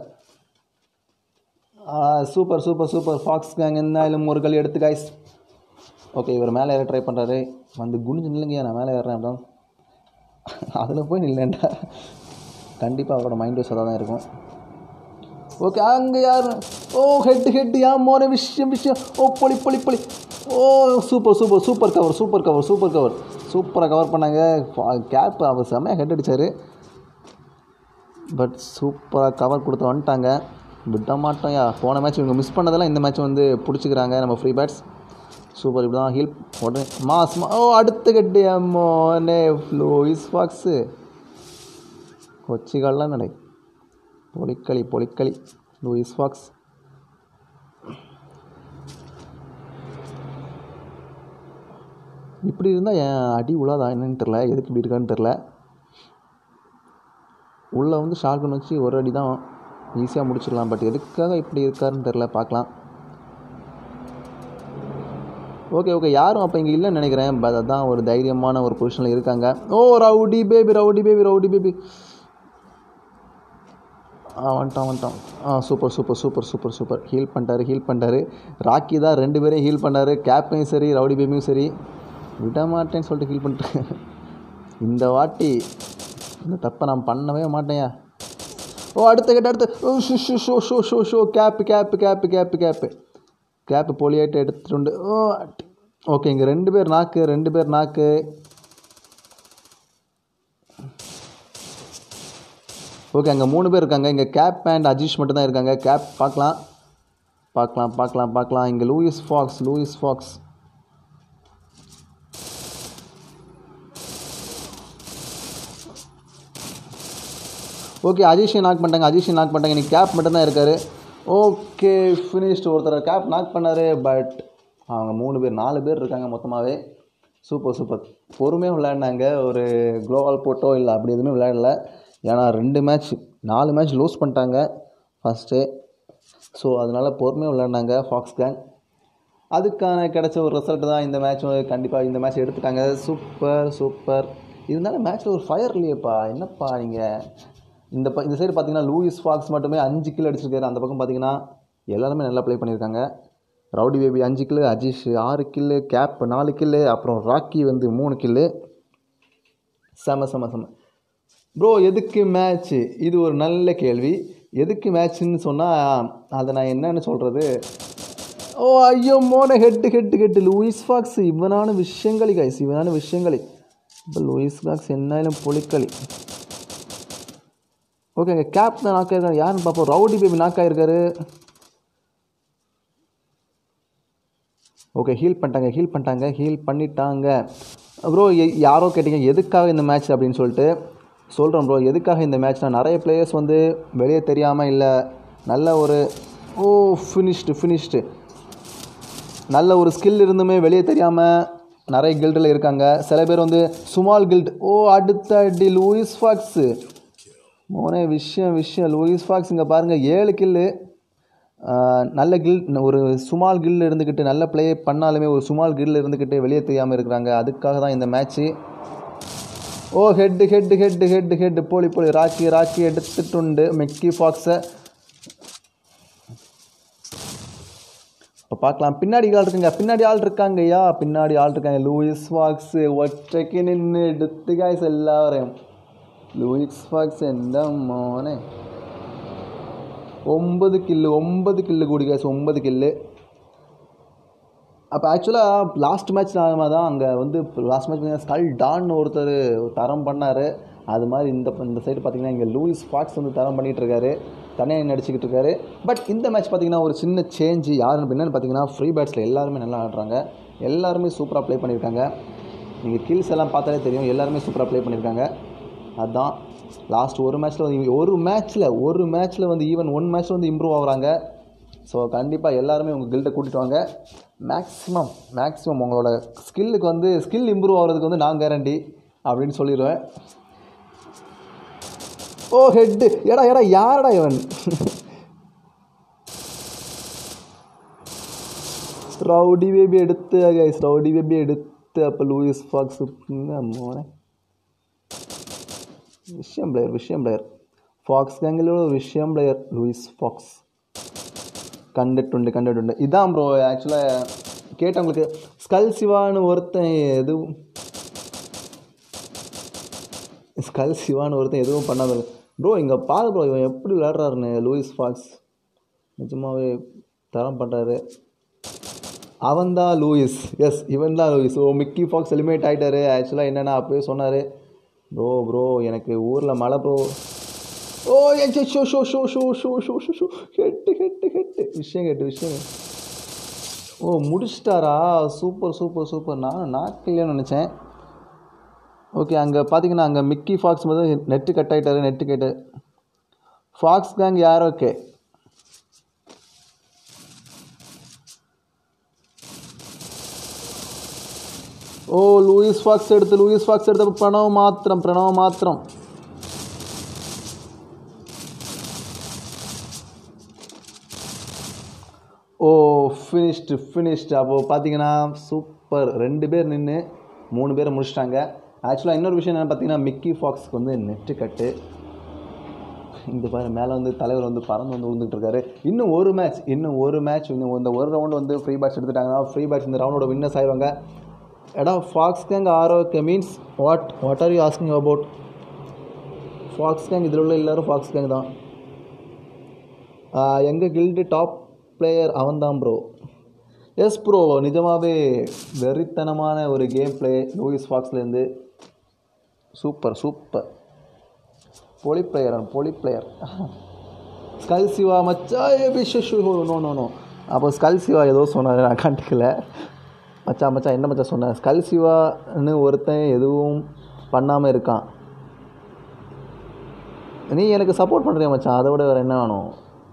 super super super fox gang என்ன ஒரு களி எடுத்து காய்ஸ் ஓகே இவர் மேலே ஏற ட்ரை பண்ணுறாரு வந்து குனிஞ்சு நில்லுங்கய்யா நான் மேலே ஏறுறேன் அப்படின் அதில் போய் நில்லேன்டா கண்டிப்பாக அவரோட மைண்ட் வாஷ் தான் இருக்கும் ஓகே அங்கே யார் ஓ ஹெட் ஹெட் யா மோன விஷயம் விஷயம் ஓ பொலி பொலி பொலி ஓ super super super cover super cover super cover சூப்பராக கவர் பண்ணாங்க கேப் அவர் செம்மையாக ஹெட் அடித்தார் பட் சூப்பராக கவர் கொடுத்து வந்துட்டாங்க விட மாட்டோம்யா போன மேட்ச் இவங்க மிஸ் பண்ணதெல்லாம் இந்த மேட்ச் வந்து பிடிச்சிக்கிறாங்க நம்ம ஃப்ரீ பேட்ஸ் சூப்பர் இப்படி தான் ஹீல் உடனே மாஸ் மா- ஓ அடுத்த கட்டு மோனே லூயிஸ் ஃபாக்ஸு கொச்சிகள்லாம் நடை பொலிக்களி பொலிக்களி லூயிஸ் ஃபாக்ஸ் இப்படி இருந்தால் என் அடி உழாதா என்னன்னு தெரில எதுக்கு இப்படி இருக்கான்னு தெரில உள்ளே வந்து ஷார்கன் வச்சு ஒரு அடி தான் ஈஸியாக முடிச்சிடலாம் பட் எதுக்காக இப்படி இருக்காருன்னு தெரில பார்க்கலாம் ஓகே ஓகே யாரும் அப்போ இங்கே இல்லைன்னு நினைக்கிறேன் பட் அதான் ஒரு தைரியமான ஒரு பொசிஷனில் இருக்காங்க ஓ rowdy baby rowdy baby rowdy baby ஆ வந்துட்டான் வந்துட்டான் ஆ super super super super super heal பண்ணிட்டாரு ஹீல் பண்ணிட்டாரு ராக்கி தான் ரெண்டு பேரையும் ஹீல் பண்ணாரு கேப்பையும் சரி ரவுடி பேபியும் சரி விட மாட்டேன்னு சொல்லிட்டு ஹீல் பண்ணிட்டு இந்த வாட்டி இந்த தப்பை நான் பண்ணவே மாட்டேயா ஓ அடுத்த கட்ட அடுத்த ஓ show show show show show show Cap Cap Cap Cap Cap Cap போலியாയിട്ട് எடுத்துட்டு ஓ ஓகே இங்கே ரெண்டு பேர் நாக்கு ரெண்டு பேர் நாக்கு ஓகே அங்கே மூணு பேர் இருக்காங்க இங்கே கேப் அண்ட் அஜீஷ் மட்டும் தான் இருக்காங்க கேப் பார்க்கலாம் பார்க்கலாம் பார்க்கலாம் பார்க்கலாம் இங்கே Louis fox Louis fox okay அஜீஷை நாக் பண்ணிட்டாங்க அஜீஷை நாக் பண்ணிட்டாங்க இன்னைக்கு கேப் மட்டும் தான் இருக்காரு ஓகே ஃபினிஷ்டு ஒருத்தர் கேப் நாக் பண்ணார் பட் அவங்க மூணு பேர் நாலு பேர் இருக்காங்க மொத்தமாகவே சூப்பர் சூப்பர் பொறுமையாக விளையாடினாங்க ஒரு குளோவால் போட்டோ இல்லை அப்படி எதுவுமே விளையாடல ஏன்னா ரெண்டு மேட்ச் நாலு மேட்ச் லூஸ் பண்ணிட்டாங்க ஃபஸ்ட்டு ஸோ அதனால் பொறுமையாக விளையாடினாங்க ஃபாக்ஸ் கேங் அதுக்கான கிடைச்ச ஒரு ரிசல்ட் தான் இந்த மேட்ச் கண்டிப்பாக இந்த மேட்ச் எடுத்துட்டாங்க சூப்பர் சூப்பர் இருந்தாலும் மேட்ச்சில் ஒரு ஃபயர் இல்லையேப்பா என்னப்பா நீங்கள் இந்த ப இந்த சைடு பார்த்தீங்கன்னா லூயிஸ் ஃபாக்ஸ் மட்டுமே அஞ்சு கில் அடிச்சிருக்காரு அந்த பக்கம் பார்த்தீங்கன்னா எல்லாருமே நல்லா ப்ளே பண்ணியிருக்காங்க ரவுடி பேபி அஞ்சு கில்லு அஜீஷ் ஆறு கில்லு கேப் நாலு கில்லு அப்புறம் ராக்கி வந்து மூணு கில்லு செம செம செம ப்ரோ எதுக்கு மேட்ச்சு இது ஒரு நல்ல கேள்வி எதுக்கு மேட்ச்னு சொன்னால் அதை நான் என்னன்னு சொல்கிறது ஓ ஐயோ மோன head head head Louis fox இவனான விஷயங்களி கைஸ் இவனான விஷயங்களி இப்போ லூயிஸ் ஃபாக்ஸ் என்னாலும் பொலிக்களி ஓகேங்க கேப் தான் நாக் ஆயிருக்காரு யாருன்னு பார்ப்போம் ரவுடி பேபி நாக் ஆயிருக்காரு ஓகே ஹீல் பண்ணிட்டாங்க ஹீல் பண்ணிட்டாங்க ஹீல் பண்ணிட்டாங்க ப்ரோ யாரோ கேட்டீங்க எதுக்காக இந்த மேட்ச் அப்படின்னு சொல்லிட்டு சொல்கிறேன் ப்ரோ எதுக்காக இந்த மேட்ச்னால் நிறைய பிளேயர்ஸ் வந்து வெளியே தெரியாமல் இல்லை நல்ல ஒரு ஓ ஃபினிஷ்டு ஃபினிஷ்டு நல்ல ஒரு ஸ்கில் இருந்துமே வெளியே தெரியாமல் நிறைய கில்டில் இருக்காங்க சில பேர் வந்து சுமால் கில்ட் ஓ அடுத்த அடி லூயிஸ் ஃபாக்ஸு மோனே விஷயம் விஷயம் லூயிஸ் ஃபாக்ஸ் இங்கே பாருங்கள் ஏழு கில்லு நல்ல கில் ஒரு சுமால் கில் இருந்துக்கிட்டு நல்ல ப்ளே பண்ணாலுமே ஒரு சுமால் கில் இருந்துக்கிட்டு வெளியே தெரியாமல் இருக்கிறாங்க அதுக்காக தான் இந்த மேட்ச்சு ஓ head head head head head போலி போலி ராக்கி ராக்கி எடுத்துட்டுண்டு மெக்கி ஃபாக்ஸை இப்போ பார்க்கலாம் பின்னாடி ஆள் இருக்குங்க பின்னாடி ஆள் இருக்காங்கய்யா பின்னாடி ஆள் இருக்காங்க லூயிஸ் ஃபாக்ஸு ஒற்றைக்கு நின்று எடுத்து காய்ஸ் எல்லாரையும் லூயிஸ் ஃபாக்ஸ் எந்த மோனே ஒன்பது கில்லு ஒன்பது கில்லு கூடி காய்ஸ் ஒன்பது கில்லு அப்போ ஆக்சுவலாக லாஸ்ட் மேட்ச் நாம தான் அங்கே வந்து லாஸ்ட் மேட்ச் பார்த்தீங்கன்னா ஸ்கல் டான்னு ஒருத்தர் தரம் பண்ணார் அது மாதிரி இந்த இந்த சைடு பார்த்தீங்கன்னா இங்கே லூயிஸ் ஃபாக்ஸ் வந்து தரம் பண்ணிகிட்டு இருக்காரு தனியாக நடிச்சுக்கிட்டு இருக்காரு பட் இந்த மேட்ச் பார்த்தீங்கன்னா ஒரு சின்ன சேஞ்ச் யாருன்னு என்னன்னு பார்த்தீங்கன்னா ஃப்ரீ பேட்ஸில் எல்லாருமே நல்லா ஆடுறாங்க எல்லாருமே சூப்பராக ப்ளே பண்ணியிருக்காங்க நீங்கள் கில்ஸ் எல்லாம் பார்த்தாலே தெரியும் எல்லாருமே சூப்பராக ப்ளே பண்ணியிருக்காங்க அதுதான் லாஸ்ட் ஒரு மேட்ச்சில் வந்து ஒரு மேட்ச்சில் ஒரு மேட்ச்சில் வந்து ஈவன் ஒன் மேட்ச்சில் வந்து இம்ப்ரூவ் ஆகுறாங்க ஸோ கண்டிப்பாக எல்லாருமே உங்கள் கில்ட்டை கூட்டிட்டு வாங்க மேக்ஸிமம் மேக்ஸிமம் உங்களோட ஸ்கில்லுக்கு வந்து ஸ்கில் இம்ப்ரூவ் ஆகிறதுக்கு வந்து நான் கேரண்டி அப்படின்னு சொல்லிடுவேன் ஓ ஹெட்டு எடா எடா யாரடா இவன் ரவுடி பேபி எடுத்து கைஸ் ரவுடி பேபி எடுத்து அப்போ லூயிஸ் ஃபாக்ஸ் மோனே விஷயம் பிளேயர் விஷயம் பிளேயர் ഫോക്സ് ഗാങ്ങിലുള്ള ഒരു വിഷയം പ്ലെയർ ലൂയിസ് ഫോക്സ് കണ്ടിട്ടുണ്ട് കണ്ടിട്ടുണ്ട് ഇതാ ബ്രോ ആക്ച്വലി கேட்டவங்களுக்கு ஸ்கல் சிவான்னு ஒருத்தன் எதுவும் ஸ்கல் சிவான்னு ஒருத்தன் எதுவும் பண்ணாத ப்ரோ இங்கே பாரு ப்ரோ இவன் எப்படி விளையாடுறாருன்னு லூயிஸ் ஃபாக்ஸ் நிஜமாவே தரம் பண்ணுறாரு அவன்தான் லூயிஸ் எஸ் இவன் தான் லூயிஸ் ஓ மிக்கி ஃபாக்ஸ் எலிமினேட் ஆகிட்டாரு ஆக்சுவலாக என்னென்னா அப்போயே சொன்னார் ப்ரோ ப்ரோ எனக்கு ஊரில் மழை ப்ரோ ஓ ஏ show show show show show show show show கெட்டு கெட்டு கெட்டு விஷயம் கெட்டு விஷயம் கெட்டு. ஓ முடிச்சிட்டாரா சூப்பர் சூப்பர் சூப்பர் நான் நாக்கில்லைன்னு நினச்சேன் ஓகே அங்கே பார்த்தீங்கன்னா அங்கே மிக்கி ஃபாக்ஸ் வந்து நெட்டு கட் ஆகிட்டாரு நெட்டு கேட்டு ஃபாக்ஸ் கேங் யார் ஓகே ഓ ലൂയിസ് ഫാക്സ് എടുത്ത് ലൂയിസ് ഫാക്സ് എടുത്തപ്പോൾ പ്രണവ് മാത്രം പ്രണവ് മാത്രം ஓ ஃபினிஷ்டு ஃபினிஷ்டு அப்போது பார்த்தீங்கன்னா சூப்பர் ரெண்டு பேர் நின்று மூணு பேரை முடிச்சிட்டாங்க ஆக்சுவலாக இன்னொரு விஷயம் என்னென்னு பார்த்தீங்கன்னா மிக்கி ஃபாக்ஸ்க்கு வந்து நெட்டு கட்டு இந்த பாரு மேலே வந்து தலைவர் வந்து பறந்து வந்து விழுந்துட்டு இருக்காரு இன்னும் ஒரு மேட்ச் இன்னும் ஒரு மேட்ச் இன்னும் இந்த ஒரு ரவுண்டு வந்து ஃப்ரீ பேட்ஸ் எடுத்துட்டாங்கன்னா ஃப்ரீ பேட்ஸ் இந்த ரவுண்டோட வின்னர்ஸ் ஆயிடுவாங்க எடா ஃபாக்ஸ் கேங் ஆரோக்கிய means what what are you asking about fox gang இதில் உள்ள எல்லோரும் ஃபாக்ஸ் கேங் தான் எங்கள் கில்டு டாப் பிளேயர் அவன்தான் ப்ரோ எஸ் ப்ரோ நிஜமாகவே வெறித்தனமான ஒரு கேம் பிளே லூயிஸ் ஃபாக்ஸ்லேருந்து சூப்பர் சூப்பர் போலி பிளேயர் போலி பிளேயர் ஸ்கல் சிவா மச்சா ஏ பிஷு நோ நோ நோ அப்போ ஸ்கல் சிவா ஏதோ சொன்னார் நான் கண்டுக்கல மச்சான் மச்சான் என்ன மச்சான் சொன்னேன் ஸ்கல் சிவான்னு ஒருத்தன் எதுவும் பண்ணாமல் இருக்கான் நீ எனக்கு சப்போர்ட் பண்ணுறியா மச்சான் அதை விட வேறு என்ன வேணும்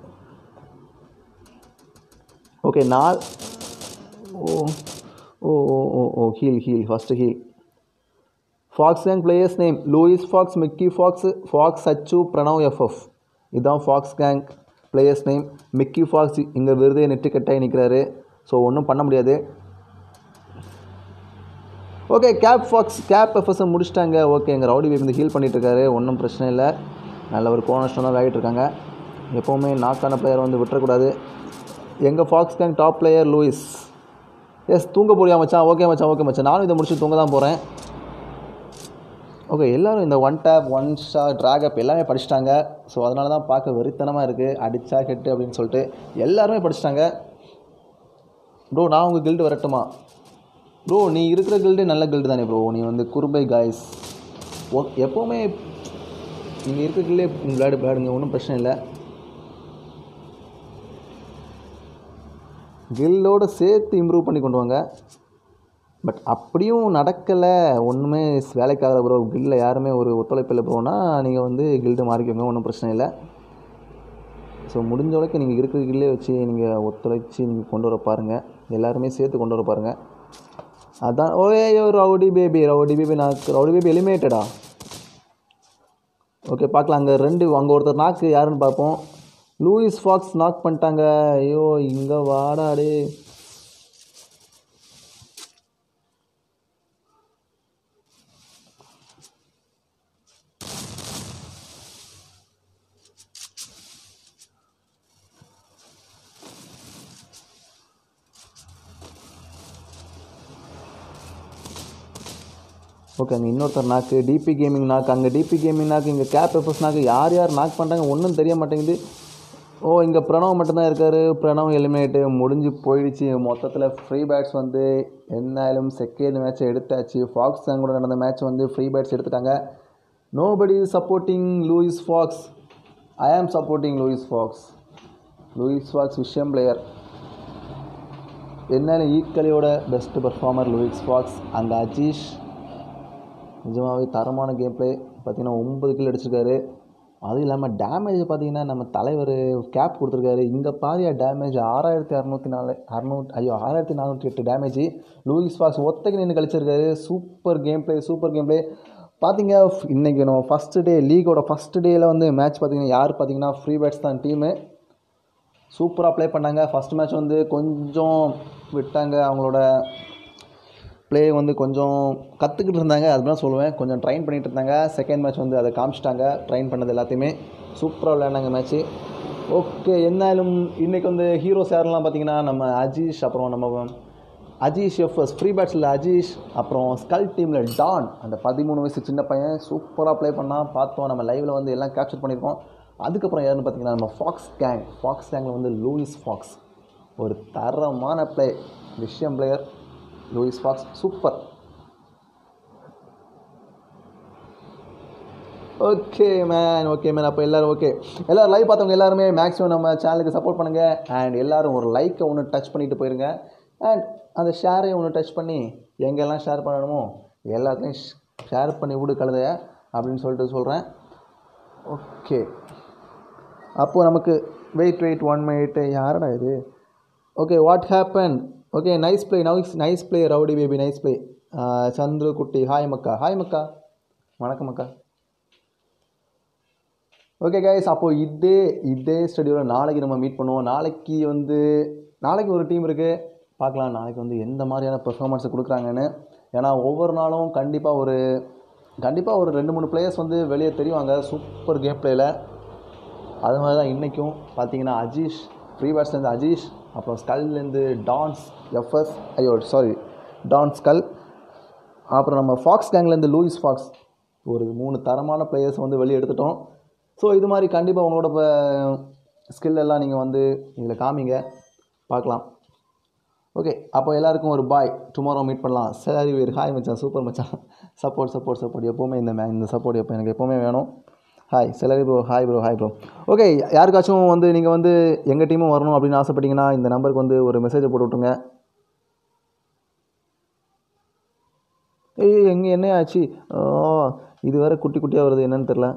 ஓகே நாள் ஓ ஓ ஓ ஓ ஓ heal heal first heal fox gang players name Louis fox Mickey fox fox Achu Pranav FF இதுதான் fox gang players name Mickey fox இங்கே விருதே நெட்டு கட்டாகி நிற்கிறாரு ஸோ ஒன்றும் பண்ண முடியாது ஓகே கேப் ஃபாக்ஸ் கேப் எஃப்எஸ்ஸை முடிச்சிட்டாங்க ஓகே எங்கள் ரவுடி பேபி வந்து ஹீல் பண்ணிட்டு இருக்காரு ஒன்றும் பிரச்சனை இல்லை நல்ல ஒரு கோனர் ஸ்டோனாக விளையாடிட்டு இருக்காங்க எப்போவுமே நாக்கான பிளேயர் வந்து விட்டுறக்கூடாது எங்கள் fox gang top player Louis yes தூங்க போறியா மச்சான் ஓகே மச்சான் ஓகே மச்சான் நானும் இதை முடிச்சு தூங்க தான் போகிறேன் ஓகே எல்லோரும் இந்த one tap one shot track up எல்லாமே படிச்சிட்டாங்க ஸோ அதனால தான் பார்க்க வெறித்தனமாக இருக்குது அடிச்சா ஹெட்டு அப்படின்னு சொல்லிட்டு எல்லாருமே படிச்சிட்டாங்க ப்ரோ நான் உங்கள் கில்டு வரட்டுமா ப்ரோ நீ இருக்கிற கில்டு நல்ல கில்டு தானே ப்ரோ நீ வந்து குருபை காய்ஸ் ஓ எப்போவுமே நீங்கள் இருக்கிற கில்டே விளையாடு விளையாடுங்க ஒன்றும் பிரச்சனை இல்லை கில்லோடு சேர்த்து இம்ப்ரூவ் பண்ணி கொண்டு வாங்க பட் அப்படியும் நடக்கலை ஒன்றுமே வேலைக்காக ப்ரோ கில்டில் யாருமே ஒரு ஒத்துழைப்பு இல்லை ப்ரோனா நீங்கள் வந்து கில்டு மாறிக்கோங்க ஒன்றும் பிரச்சனை இல்லை ஸோ முடிஞ்ச அளவுக்கு நீங்கள் இருக்கிற கில்லே வச்சு நீங்கள் ஒத்துழைச்சி நீங்கள் கொண்டு வர பாருங்கள் எல்லாருமே சேர்த்து கொண்டு வர பாருங்கள் அதான் ஓஏ ரவுடி பேபி ரவுடி பேபி நான் ரவுடி பேபி எலிமினேட்டடா ஓகே பார்க்கலாம் அங்கே ரெண்டு அங்கே ஒருத்தர் நாக்கு யாருன்னு பார்ப்போம் லூயிஸ் ஃபாக்ஸ் நாக் பண்ணிட்டாங்க ஐயோ இங்கே வாடாடே ஓகே அங்கே இன்னொருத்தர் நாக்கு டிபி கேமிங் நாக்கு அங்கே டிபி கேமிங் நாக்கு இங்கே கேப் எஃப்எஸ் நாக்கு யார் யார் நாக் பண்ணுறாங்க ஒன்றும் தெரிய மாட்டேங்குது ஓ இங்கே பிரணவ் மட்டும்தான் இருக்கார் பிரணவ் எலிமினேட்டு முடிஞ்சு போயிடுச்சு மொத்தத்தில் ஃப்ரீ பேட்ஸ் வந்து என்னாலும் செகண்ட் மேட்ச்சை எடுத்தாச்சு ஃபாக்ஸ் கூட நடந்த மேட்ச் வந்து ஃப்ரீ பேட்ஸ் எடுத்துட்டாங்க nobody supporting Louis fox I am supporting Louis fox Louis fox விஷயம் பிளேயர் என்னாலும் ஈக்கலியோட பெஸ்ட் பர்ஃபார்மர் லூயிஸ் ஃபாக்ஸ் அங்கே அஜீஷ் நிஜமாகவே தரமான கேம் ப்ளே பார்த்தீங்கன்னா ஒம்பது கில் அடிச்சிருக்காரு அதுவும் இல்லாமல் டேமேஜ் பார்த்தீங்கன்னா நம்ம தலைவர் கேப் கொடுத்துருக்காரு இங்கே பாதியா டேமேஜ் ஆறாயிரத்தி அறநூற்றி நாலு அறநூற்றி ஐயோ ஆறாயிரத்தி நானூற்றி எட்டு டேமேஜ் லூயிஸ் ஃபாக்ஸ் ஒத்தைக்கு நின்று கழிச்சிருக்காரு super game play super game play பார்த்தீங்க இன்றைக்கி நம்ம ஃபஸ்ட்டு டே லீகோட ஃபஸ்ட்டு டேயில் வந்து மேட்ச் பார்த்தீங்கன்னா யார் பார்த்தீங்கன்னா ஃப்ரீ பேட்ஸ் தான் டீமு சூப்பராக ப்ளே பண்ணாங்க ஃபஸ்ட் மேட்ச் வந்து கொஞ்சம் விட்டாங்க அவங்களோட ப்ளே வந்து கொஞ்சம் கற்றுக்கிட்டு இருந்தாங்க அதுதான் சொல்லுவேன் கொஞ்சம் ட்ரைன் பண்ணிகிட்டு இருந்தாங்க செகண்ட் மேட்ச் வந்து அதை காமிச்சிட்டாங்க ட்ரைன் பண்ணது எல்லாத்தையுமே சூப்பராக விளையாண்டாங்க மேட்ச்சு ஓகே என்னாலும் இன்றைக்கி வந்து ஹீரோஸ் யாரெல்லாம் பார்த்தீங்கன்னா நம்ம அஜீஷ் அப்புறம் நம்ம அஜீஷ் எஃப்எஸ் ஃப்ரீ பேட்ஸில் அஜீஷ் அப்புறம் ஸ்கல் டீமில் டான் அந்த பதிமூணு வயசு சின்ன பையன் சூப்பராக ப்ளே பண்ணால் பார்த்தோம் நம்ம லைவில் வந்து எல்லாம் கேப்சர் பண்ணியிருக்கோம் அதுக்கப்புறம் யாருன்னு பார்த்தீங்கன்னா நம்ம ஃபாக்ஸ் கேங் ஃபாக்ஸ் கேங்கில் வந்து லூயிஸ் ஃபாக்ஸ் ஒரு தரமான ப்ளே விஷயம் player Louis fox super okay man okay man அப்போ எல்லோரும் ஓகே எல்லோரும் லைவ் பார்த்தவங்க எல்லாருமே மேக்ஸிமம் நம்ம சேனலுக்கு சப்போர்ட் பண்ணுங்கள் அண்ட் எல்லோரும் ஒரு லைக்கை ஒன்று டச் பண்ணிட்டு போயிருங்க அண்ட் அந்த ஷேரை ஒன்று டச் பண்ணி எங்கெல்லாம் ஷேர் பண்ணணுமோ எல்லாத்துலேயும் ஷேர் பண்ணி விடு கழுதைய அப்படின்னு சொல்லிட்டு சொல்கிறேன் ஓகே அப்போது நமக்கு வெயிட் வெயிட் ஒன் மினிட் யாரடா இது okay what happen okay nice play nice nice play rowdy baby nice play Chandru குட்டி ஹாய் மக்கா ஹாய் மக்கா வணக்கம் மக்கா ஓகே கைஸ் அப்போது இதே இதே ஸ்டுடியோவில் நாளைக்கு நம்ம மீட் பண்ணுவோம் நாளைக்கு வந்து நாளைக்கு ஒரு டீம் இருக்குது பார்க்கலாம் நாளைக்கு வந்து எந்த மாதிரியான பெர்ஃபார்மன்ஸை கொடுக்குறாங்கன்னு ஏன்னா ஒவ்வொரு நாளும் கண்டிப்பாக ஒரு கண்டிப்பாக ஒரு ரெண்டு மூணு பிளேயர்ஸ் வந்து வெளியே தெரிவாங்க சூப்பர் கேம் பிளேயில் அது மாதிரி தான் இன்றைக்கும் பார்த்தீங்கன்னா அஜீஷ் ஃப்ரீ பேட்ஸ்லேருந்து அஜீஷ் அப்புறம் ஸ்கல்லேருந்து டான்ஸ் எஃப்எஸ் ஐயோ சாரி டான் ஸ்கல் அப்புறம் நம்ம ஃபாக்ஸ் கேங்லேருந்து லூயிஸ் ஃபாக்ஸ் ஒரு மூணு தரமான பிளேயர்ஸ் வந்து வெளியே எடுத்துட்டோம் ஸோ இது மாதிரி கண்டிப்பாக உங்களோட இப்போ ஸ்கில் எல்லாம் நீங்கள் வந்து இதில் காமிங்க பார்க்கலாம் ஓகே அப்போ எல்லாருக்கும் ஒரு பாய் டுமாரோ மீட் பண்ணலாம் சரி வீர் ஹாய் மச்சான் சூப்பர் மச்சான் சப்போர்ட் சப்போர்ட் சப்போர்ட் எப்போவுமே இந்த மே இந்த சப்போர்ட் எப்போ எனக்கு எப்போவுமே வேணும் ஹாய் செலரி bro hi bro hi bro okay யாருக்காச்சும் வந்து நீங்கள் வந்து எங்கள் டீமும் வரணும் அப்படின்னு ஆசைப்பட்டீங்கன்னா இந்த நம்பருக்கு வந்து ஒரு மெசேஜை போட்டு விட்டுருங்க ஏய் எங்கே என்ன ஆச்சு ஓ இது வேறு குட்டி குட்டியாக வருது என்னன்னு தெரில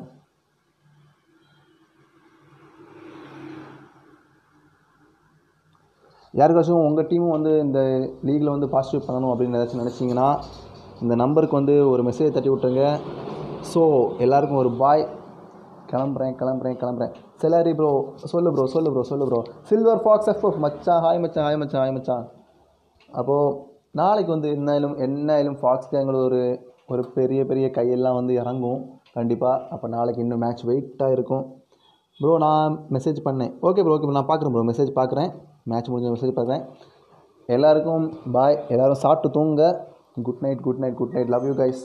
யாருக்காச்சும் உங்கள் டீமும் வந்து இந்த லீகில் வந்து பாசிட்டிவ் பண்ணணும் அப்படின்னு ஏதாச்சும் நினச்சிங்கன்னா இந்த நம்பருக்கு வந்து ஒரு மெசேஜ் தட்டி விட்டுருங்க ஸோ எல்லாருக்கும் ஒரு பாய் கிளம்புறேன் கிளம்புறேன் கிளம்புறேன் செலாரி ப்ரோ சொல்லு ப்ரோ சொல்லு ப்ரோ சொல்லு ப்ரோ சில்வர் ஃபாக்ஸ் எஃப்எஃப் மச்சான் ஹாய் மச்சான் ஹாய் மச்சான் ஹாய் மச்சான் அப்போது நாளைக்கு வந்து என்னாலும் என்னாலும் ஃபாக்ஸ் கேங்கில் ஒரு ஒரு பெரிய பெரிய கையெல்லாம் வந்து இறங்கும் கண்டிப்பாக அப்போ நாளைக்கு இன்னும் மேட்ச் வெயிட்டாக இருக்கும் ப்ரோ நான் மெசேஜ் பண்ணேன் ஓகே ப்ரோ ஓகே ப்ரோ நான் பார்க்குறேன் ப்ரோ மெசேஜ் பார்க்குறேன் மேட்ச் முடிஞ்ச மெசேஜ் பார்க்குறேன் எல்லாருக்கும் பாய் எல்லோரும் சாப்பிட்டு தூங்க good night good night good night love you guys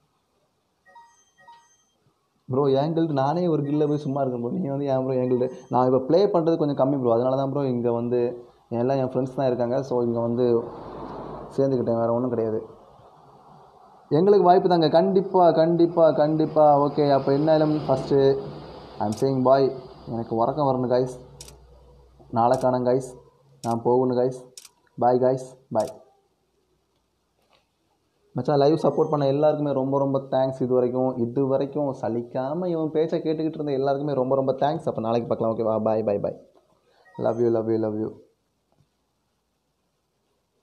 bro என் கில்டு நானே ஒரு கில்ல போய் சும்மா இருக்கேன் ப்ரோ நீங்கள் வந்து என் ப்ரோ என் கில்டு நான் இப்போ ப்ளே பண்ணுறது கொஞ்சம் கம்மி ப்ரோ அதனால தான் ப்ரோ இங்கே வந்து எல்லாம் என் ஃப்ரெண்ட்ஸ் தான் இருக்காங்க ஸோ இங்கே வந்து சேர்ந்துக்கிட்டேன் வேறு ஒன்றும் கிடையாது எங்களுக்கு வாய்ப்பு தாங்க கண்டிப்பாக கண்டிப்பாக கண்டிப்பாக ஓகே அப்போ என்ன ஃபஸ்ட்டு ஐம் சேயிங் பாய் எனக்கு உறக்கம் வரணும் கைஸ் நாளை காணும் கைஸ் நான் போகணும் கைஸ் பாய் கைஸ் பாய் மச்சான் லைவ் சப்போர்ட் பண்ண எல்லாருக்குமே ரொம்ப ரொம்ப தேங்க்ஸ் இது வரைக்கும் இது வரைக்கும் சலிக்காமல் இவன் பேச்சை கேட்டுக்கிட்டு இருந்த எல்லாருக்குமே ரொம்ப ரொம்ப தேங்க்ஸ் அப்போ நாளைக்கு பார்க்கலாம் ஓகேவா bye bye bye love you love you love you